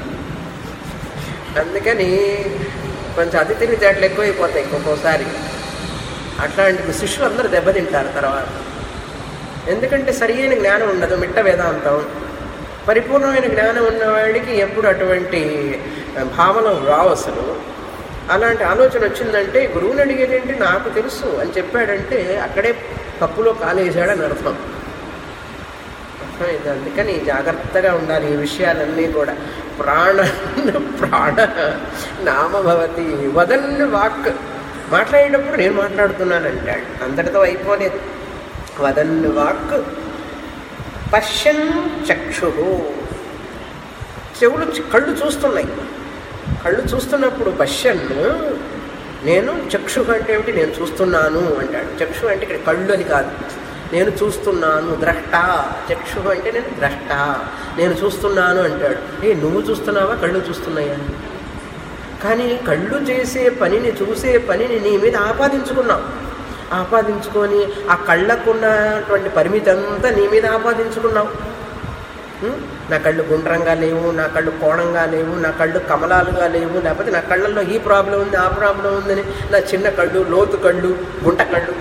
అందుకని కొంచెం అతి తెలివితేటలు ఎక్కువైపోతాయి ఒక్కోసారి అట్లాంటి శిష్యులు అందరూ దెబ్బతింటారు తర్వాత ఎందుకంటే సరియైన జ్ఞానం ఉండదు మిట్ట వేదాంతం పరిపూర్ణమైన జ్ఞానం ఉన్నవాడికి ఎప్పుడు అటువంటి భావన రావు అసలు అలాంటి ఆలోచన వచ్చిందంటే గురువుని అడిగేదేంటి నాకు తెలుసు అని చెప్పాడంటే అక్కడే కప్పులో కాలేసాడని అర్థం అర్థమైంది అందుకని జాగ్రత్తగా ఉండాలి ఈ విషయాలన్నీ కూడా ప్రాణ ప్రాణ నామభవతి వదన్ వాక్ మాట్లాడేటప్పుడు నేను మాట్లాడుతున్నాను అంటాడు అంతటితో అయిపోలేదు వదన్ వాక్ పశ్యన్ చక్షు చెవులు కళ్ళు చూస్తున్నాయి కళ్ళు చూస్తున్నప్పుడు పశ్యన్ నేను చక్షు అంటే ఏమిటి నేను చూస్తున్నాను అంటాడు చక్షు అంటే ఇక్కడ కళ్ళు అని కాదు నేను చూస్తున్నాను ద్రష్ట చక్షు అంటే నేను ద్రష్ట నేను చూస్తున్నాను అంటాడు ఏ నువ్వు చూస్తున్నావా కళ్ళు చూస్తున్నాయా కానీ కళ్ళు చేసే పనిని చూసే పనిని నీ మీద ఆపాదించుకున్నావు ఆపాదించుకొని ఆ కళ్ళకున్నటువంటి పరిమితి అంతా నీ మీద ఆపాదించుకున్నావు ఉం? నా కళ్ళు గుండ్రంగా లేవు నా కళ్ళు కోణంగా లేవు నా కళ్ళు కమలాలుగా లేవు లేకపోతే నా కళ్ళల్లో ఈ ప్రాబ్లం ఉంది ఆ ప్రాబ్లం ఉందని నా చిన్న కళ్ళు లోతు కళ్ళు గుంట కళ్ళు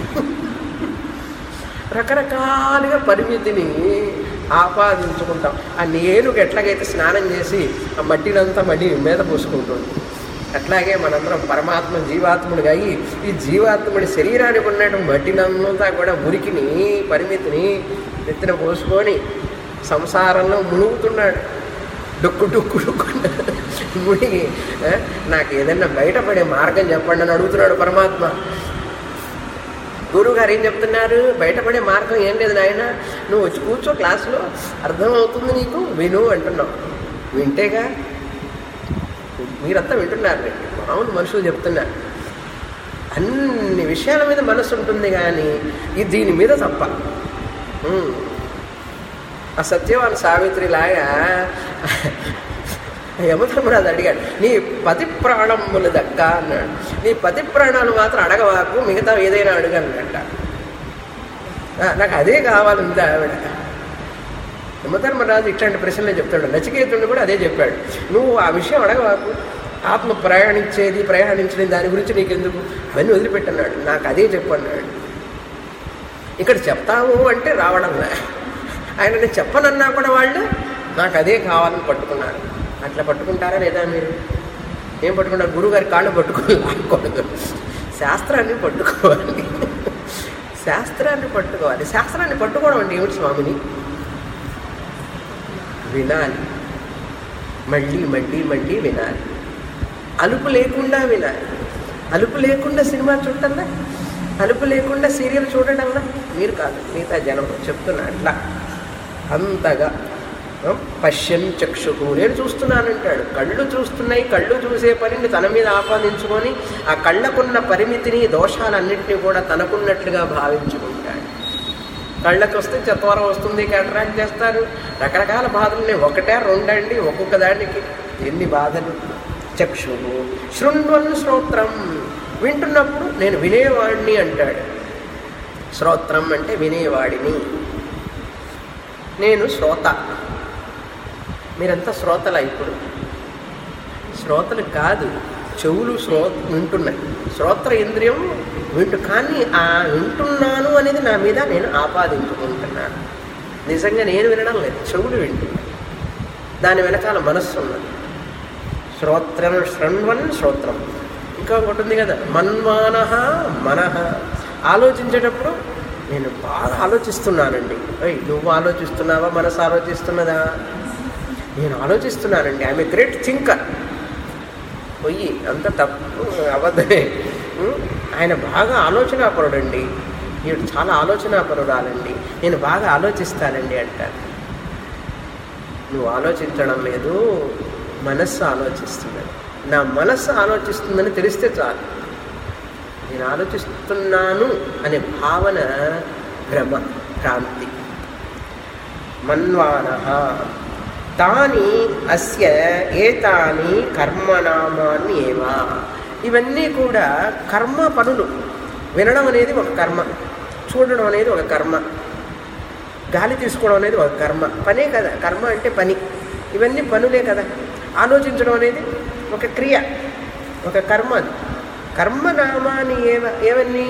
రకరకాలుగా పరిమితిని ఆపాదించుకుంటాం ఆ నేనుకు ఎట్లాగైతే స్నానం చేసి ఆ మట్టినంతా మళ్ళీ మీద పోసుకుంటుంది అట్లాగే మనందరం పరమాత్మ జీవాత్ముడిగా అయ్యి ఈ జీవాత్ముడి శరీరానికి ఉన్నట్టు మట్టినంతా కూడా మురికిని పరిమితిని ఎత్తిన పోసుకొని సంసారంలో మునుగుతున్నాడు డుక్కు డుక్కు డుక్కు మునిగి ఆ, నాకు ఏదైనా బయటపడే మార్గం చెప్పండి అని అడుగుతున్నాడు పరమాత్మ గురువు ఏం చెప్తున్నారు బయటపడే మార్గం ఏం లేదు నాయన నువ్వు వచ్చి కూర్చో క్లాసులో అర్థమవుతుంది నీకు విను అంటున్నావు వింటేగా మీరంతా వింటున్నారు రండి. మామూలు మనుషులు చెప్తున్నారు అన్ని విషయాల మీద మనసు ఉంటుంది కానీ ఇది దీని మీద తప్ప ఉమ్. ఆ సత్యవాన్ సావిత్రిలాగా యమధర్మరాజు అడిగాడు నీ పతి ప్రాణములు దక్క అన్నాడు నీ పతి ప్రాణాలు మాత్రం అడగవాకు మిగతా ఏదైనా అడగన్నట్ట "ఆ, నాకు అదే కావాలంది ఆవిడ యమధర్మరాజు ఇట్లాంటి ప్రశ్నలే చెప్తాడు నచికేతుడు కూడా అదే చెప్పాడు నువ్వు ఆ విషయం అడగవాకు ఆత్మ ప్రయాణించేది ప్రయాణించడం దాని గురించి నీకెందుకు అవన్నీ వదిలిపెట్టన్నాడు నాకు అదే చెప్పన్నాడు ఇక్కడ చెప్తాము అంటే రావడం లే. ఆయన నేను చెప్పనన్నా కూడా వాళ్ళు నాకు అదే కావాలని పట్టుకున్నారు అట్లా పట్టుకుంటారా లేదా మీరు ఏం పట్టుకుంటారు గురువుగారి కాళ్ళు పట్టుకొని లాక్కూడదు శాస్త్రాన్ని పట్టుకోవాలి శాస్త్రాన్ని పట్టుకోవాలి శాస్త్రాన్ని పట్టుకోవడం అంటే ఏమిటి స్వామిని వినాలి మళ్ళీ మళ్ళీ మళ్ళీ వినాలి అలుపు లేకుండా వినాలి అలుపు లేకుండా సినిమా చూడటంలా అలుపు లేకుండా సీరియల్ చూడటంలా మీరు కాదు మిగతా జనం చెప్తున్నా అట్లా అంతగా పశ్యన్ చక్షు నేను చూస్తున్నానంటాడు కళ్ళు చూస్తున్నాయి కళ్ళు చూసే పనిని తన మీద ఆపాదించుకొని ఆ కళ్ళకున్న పరిమితిని దోషాలన్నింటినీ కూడా తనకున్నట్లుగా భావించుకుంటాడు కళ్ళకి వస్తే చత్వరం వస్తుంది కాంట్రాక్ట్ చేస్తారు రకరకాల బాధలు ఒకటే రెండండి ఒక్కొక్క దానికి ఎన్ని బాధలు చక్షు శృణ్వన్ శ్రోత్రం వింటున్నప్పుడు నేను వినేవాడిని అంటాడు శ్రోత్రం అంటే వినేవాడిని నేను శ్రోత మీరంతా శ్రోతలా ఇప్పుడు శ్రోతలు కాదు చెవులు శ్రో వింటున్నాయి శ్రోత్ర ఇంద్రియం వింటు కానీ ఆ వింటున్నాను అనేది నా మీద నేను ఆపాదించుకుంటున్నాను నిజంగా నేను వినడం లేదు చెవులు వింటున్నాయి దాని వెనకాల మనస్సు ఉన్నది శ్రోత్రం శృణ్వన్ శ్రోత్రం ఇంకా ఒకటి ఉంది కదా మన్మానహ మనహ ఆలోచించేటప్పుడు నేను బాగా ఆలోచిస్తున్నానండి ఓయ్ నువ్వు ఆలోచిస్తున్నావా మనసు ఆలోచిస్తున్నదా నేను ఆలోచిస్తున్నానండి ఐఎమ్ ఏ గ్రేట్ థింకర్ పొయ్యి అంత తప్పు అబద్ధమే ఉం? ఆయన బాగా ఆలోచనాపరుడండి ఈవిడ చాలా ఆలోచనాపరురాలండి నేను బాగా ఆలోచిస్తానండి అంటారు నువ్వు ఆలోచించడం లేదు మనస్సు ఆలోచిస్తున్నది నా మనస్సు ఆలోచిస్తుందని తెలిస్తే చాలు నేను ఆలోచిస్తున్నాను అనే భావన భ్రమ భ్రాంతి మన్వాన తాని అస్య ఏతాని కర్మనామాన్ని ఏవా ఇవన్నీ కూడా కర్మ పనులు వినడం అనేది ఒక కర్మ చూడడం అనేది ఒక కర్మ గాలి తీసుకోవడం అనేది ఒక కర్మ పనే కదా కర్మ అంటే పని ఇవన్నీ పనులే కదా ఆలోచించడం అనేది ఒక క్రియ ఒక కర్మ అది కర్మనామాని ఏవ ఏవన్నీ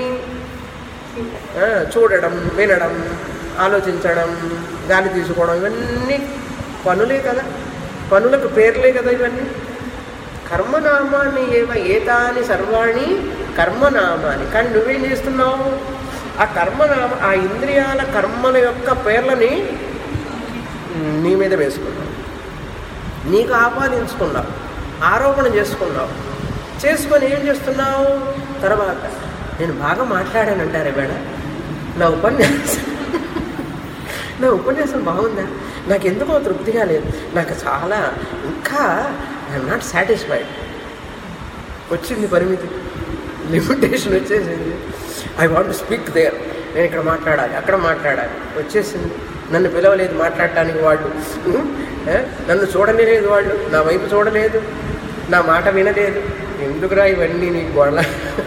ఆ, చూడడం వినడం ఆలోచించడం గాలి తీసుకోవడం ఇవన్నీ పనులే కదా పనులకు పేర్లే కదా ఇవన్నీ కర్మనామాన్ని ఏవ ఏతాని సర్వాణి కర్మనామాని కానీ నువ్వేం చేస్తున్నావు ఆ కర్మనామ ఆ ఇంద్రియాల కర్మల యొక్క పేర్లని నీ మీద వేసుకున్నావు నీకు ఆపాదించుకున్నావు ఆరోపణ చేసుకున్నావు చేసుకొని ఏం చేస్తున్నావు తర్వాత నేను బాగా మాట్లాడానంటారే మేడ నా ఉపన్యాసం నా ఉపన్యాసం బాగుందా నాకు ఎందుకో తృప్తిగా లేదు నాకు చాలా ఇంకా ఐఎమ్ నాట్ సాటిస్ఫైడ్ వచ్చింది పరిమితి లిమిటేషన్ వచ్చేసింది ఐ వాంట్ స్పీక్ దేర్ నేను ఇక్కడ మాట్లాడాలి అక్కడ మాట్లాడాలి వచ్చేసింది నన్ను పిలవలేదు మాట్లాడటానికి వాళ్ళు ఉం? ఏ? నన్ను చూడలేదు వాళ్ళు నా వైపు చూడలేదు నా మాట వినలేదు ఎందుకురా ఇవన్నీ నీకు గొడవ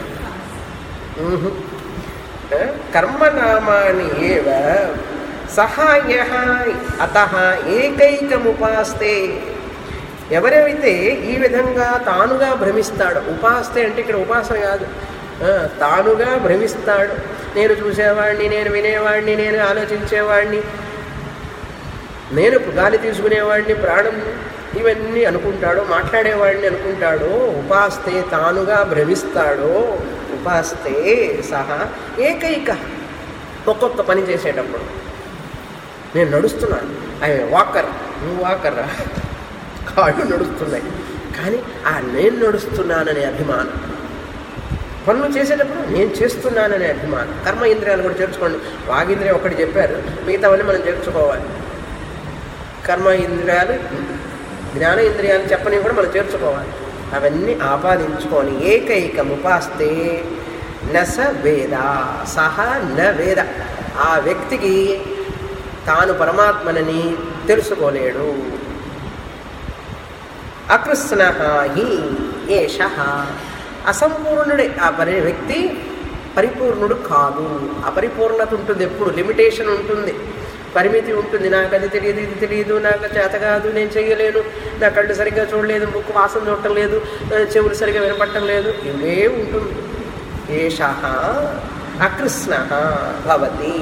ఏ? కర్మనామాని ఏవ సహాయ అత ఏకైకముపాస్తే ఎవరైతే ఈ విధంగా తానుగా భ్రమిస్తాడో ఉపాస్తే అంటే ఇక్కడ ఉపాసన కాదు ఆ, తానుగా భ్రమిస్తాడు నేను చూసేవాడిని నేను వినేవాడిని నేను ఆలోచించేవాడిని నేను గాలి తీసుకునేవాడిని ప్రాణం ఇవన్నీ అనుకుంటాడో మాట్లాడేవాడిని అనుకుంటాడో ఉపాస్తే తానుగా భ్రమిస్తాడో ఉపాస్తే సహా ఏకైక ఒక్కొక్క పని చేసేటప్పుడు నేను నడుస్తున్నాను ఐ వాకర్ నువ్వు వాకర్ రా కాళ్ళు నడుస్తున్నాయి కానీ ఆ నేను నడుస్తున్నాననే అభిమానం పనులు చేసేటప్పుడు నేను చేస్తున్నాననే అభిమానం కర్మ ఇంద్రియాలు కూడా చేర్చుకోండి వాగింద్రియం ఒకటి చెప్పారు మిగతావన్నీ మనం చేర్చుకోవాలి కర్మ ఇంద్రియాలు జ్ఞాన ఇంద్రియాలు చెప్పని కూడా మనం చేర్చుకోవాలి అవన్నీ ఆపాదించుకొని ఏకైకం ఉపాస్తే నస వేద సహ న వేద ఆ వ్యక్తికి తాను పరమాత్మనని తెలుసుకోలేడు అకృష్ణ హి ఏష అసంపూర్ణుడే ఆ పరి వ్యక్తి పరిపూర్ణుడు కాదు అపరిపూర్ణత ఉంటుంది ఎప్పుడు లిమిటేషన్ ఉంటుంది పరిమితి ఉంటుంది నాకు అది తెలియదు ఇది తెలియదు నాకు చేత కాదు నేను చేయలేను నా కళ్ళు సరిగ్గా చూడలేదు ముక్కు వాసన చూడటం లేదు ఆ, చెవులు సరిగ్గా వినపడటం లేదు ఇవే ఉంటుంది ఏష అకృష్ణ భవతి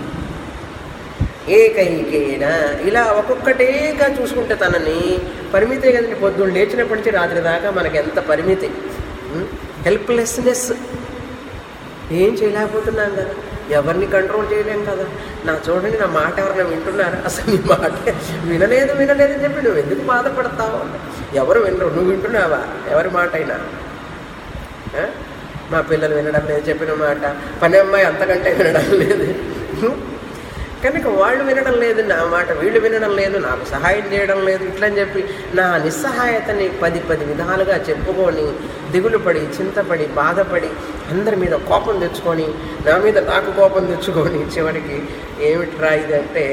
ఏకైకేన ఇలా ఒక్కొక్కటేగా చూసుకుంటే తనని పరిమితే కదండి పొద్దున్న లేచినప్పటి నుంచి రాత్రి దాకా మనకి ఎంత పరిమితి హెల్ప్లెస్నెస్ ఏం చేయలేకపోతున్నాం కదా ఎవరిని కంట్రోల్ చేయలేం కదా నా చూడండి నా మాట ఎవరైనా వింటున్నారా అసలు నీ మాట వినలేదు వినలేదని చెప్పి నువ్వు ఎందుకు బాధపడతావు ఎవరు వినరు నువ్వు వింటున్నావా ఎవరి మాట అయినా ఆ? మా పిల్లలు వినడం లేదు చెప్పిన మాట పని అమ్మాయి అంతకంటే వినడం లేదు కనుక వాళ్ళు వినడం లేదు నా మాట వీళ్ళు వినడం లేదు నాకు సహాయం చేయడం లేదు ఇట్లని చెప్పి నా నిస్సహాయతని పది పది విధాలుగా చెప్పుకొని దిగులు పడి చింతపడి బాధపడి అందరి మీద కోపం తెచ్చుకొని నా మీద నాకు కోపం తెచ్చుకొని చివరికి ఏమిట్రా ఇదంటే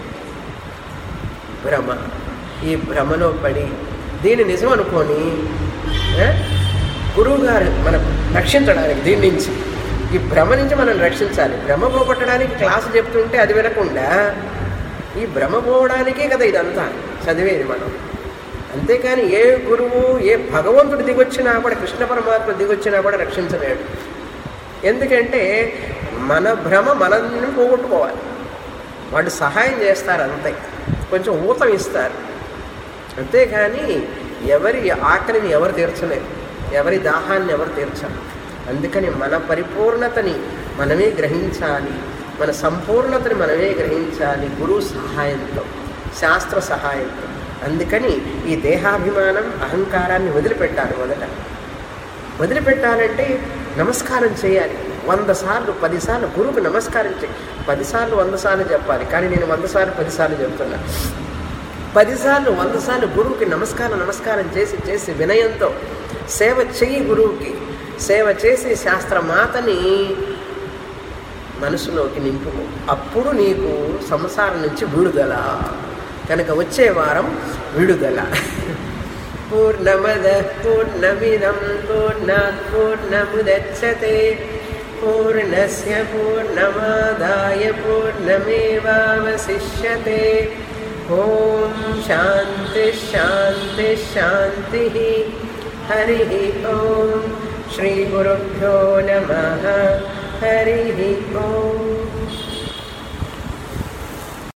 భ్రమ ఈ భ్రమలో పడి దీన్ని నిజం అనుకొని ఏ, గురువుగారు మనం రక్షించడానికి దీని నుంచి ఈ భ్రమ నుంచి మనం రక్షించాలి భ్రమ పోగొట్టడానికి క్లాసు చెప్తుంటే అది వినకుండా ఈ భ్రమ పోవడానికే కదా ఇదంతా చదివేది మనం అంతేకాని ఏ గురువు ఏ భగవంతుడు దిగొచ్చినా కూడా కృష్ణ పరమాత్మ దిగొచ్చినా కూడా రక్షించలేడు ఎందుకంటే మన భ్రమ మనల్ని పోగొట్టుకోవాలి వాళ్ళు సహాయం చేస్తారు అంతే కొంచెం ఊతం ఇస్తారు అంతేగాని ఎవరి ఆకలిని ఎవరు తీర్చలేరు ఎవరి దాహాన్ని ఎవరు తీర్చరు అందుకని మన పరిపూర్ణతని మనమే గ్రహించాలి మన సంపూర్ణతని మనమే గ్రహించాలి గురువు సహాయంతో శాస్త్ర సహాయంతో అందుకని ఈ దేహాభిమానం అహంకారాన్ని వదిలిపెట్టాలి మొదట వదిలిపెట్టాలంటే నమస్కారం చేయాలి వంద సార్లు పదిసార్లు గురువుకు నమస్కారం చేయి పదిసార్లు వంద సార్లు చెప్పాలి కానీ నేను వంద సార్లు పదిసార్లు చెప్తున్నా పదిసార్లు వంద సార్లు గురువుకి నమస్కారం నమస్కారం చేసి చేసి వినయంతో సేవ చెయ్యి గురువుకి సేవ చేసి శాస్త్రమాతని మనసులోకి నింపుకో అప్పుడు నీకు సంసారం నుంచి విడుదల కనుక వచ్చే వారం విడుదల పూర్ణమద పూర్ణమిదం పూర్ణాత్ పూర్ణముదచ్చతే పూర్ణస్య పూర్ణమాదాయ పూర్ణమేవావశిష్యతే ఓం శాంతి శాంతి శాంతి హరి ఓం శ్రీ గురుభ్యో నమ హరి ఓం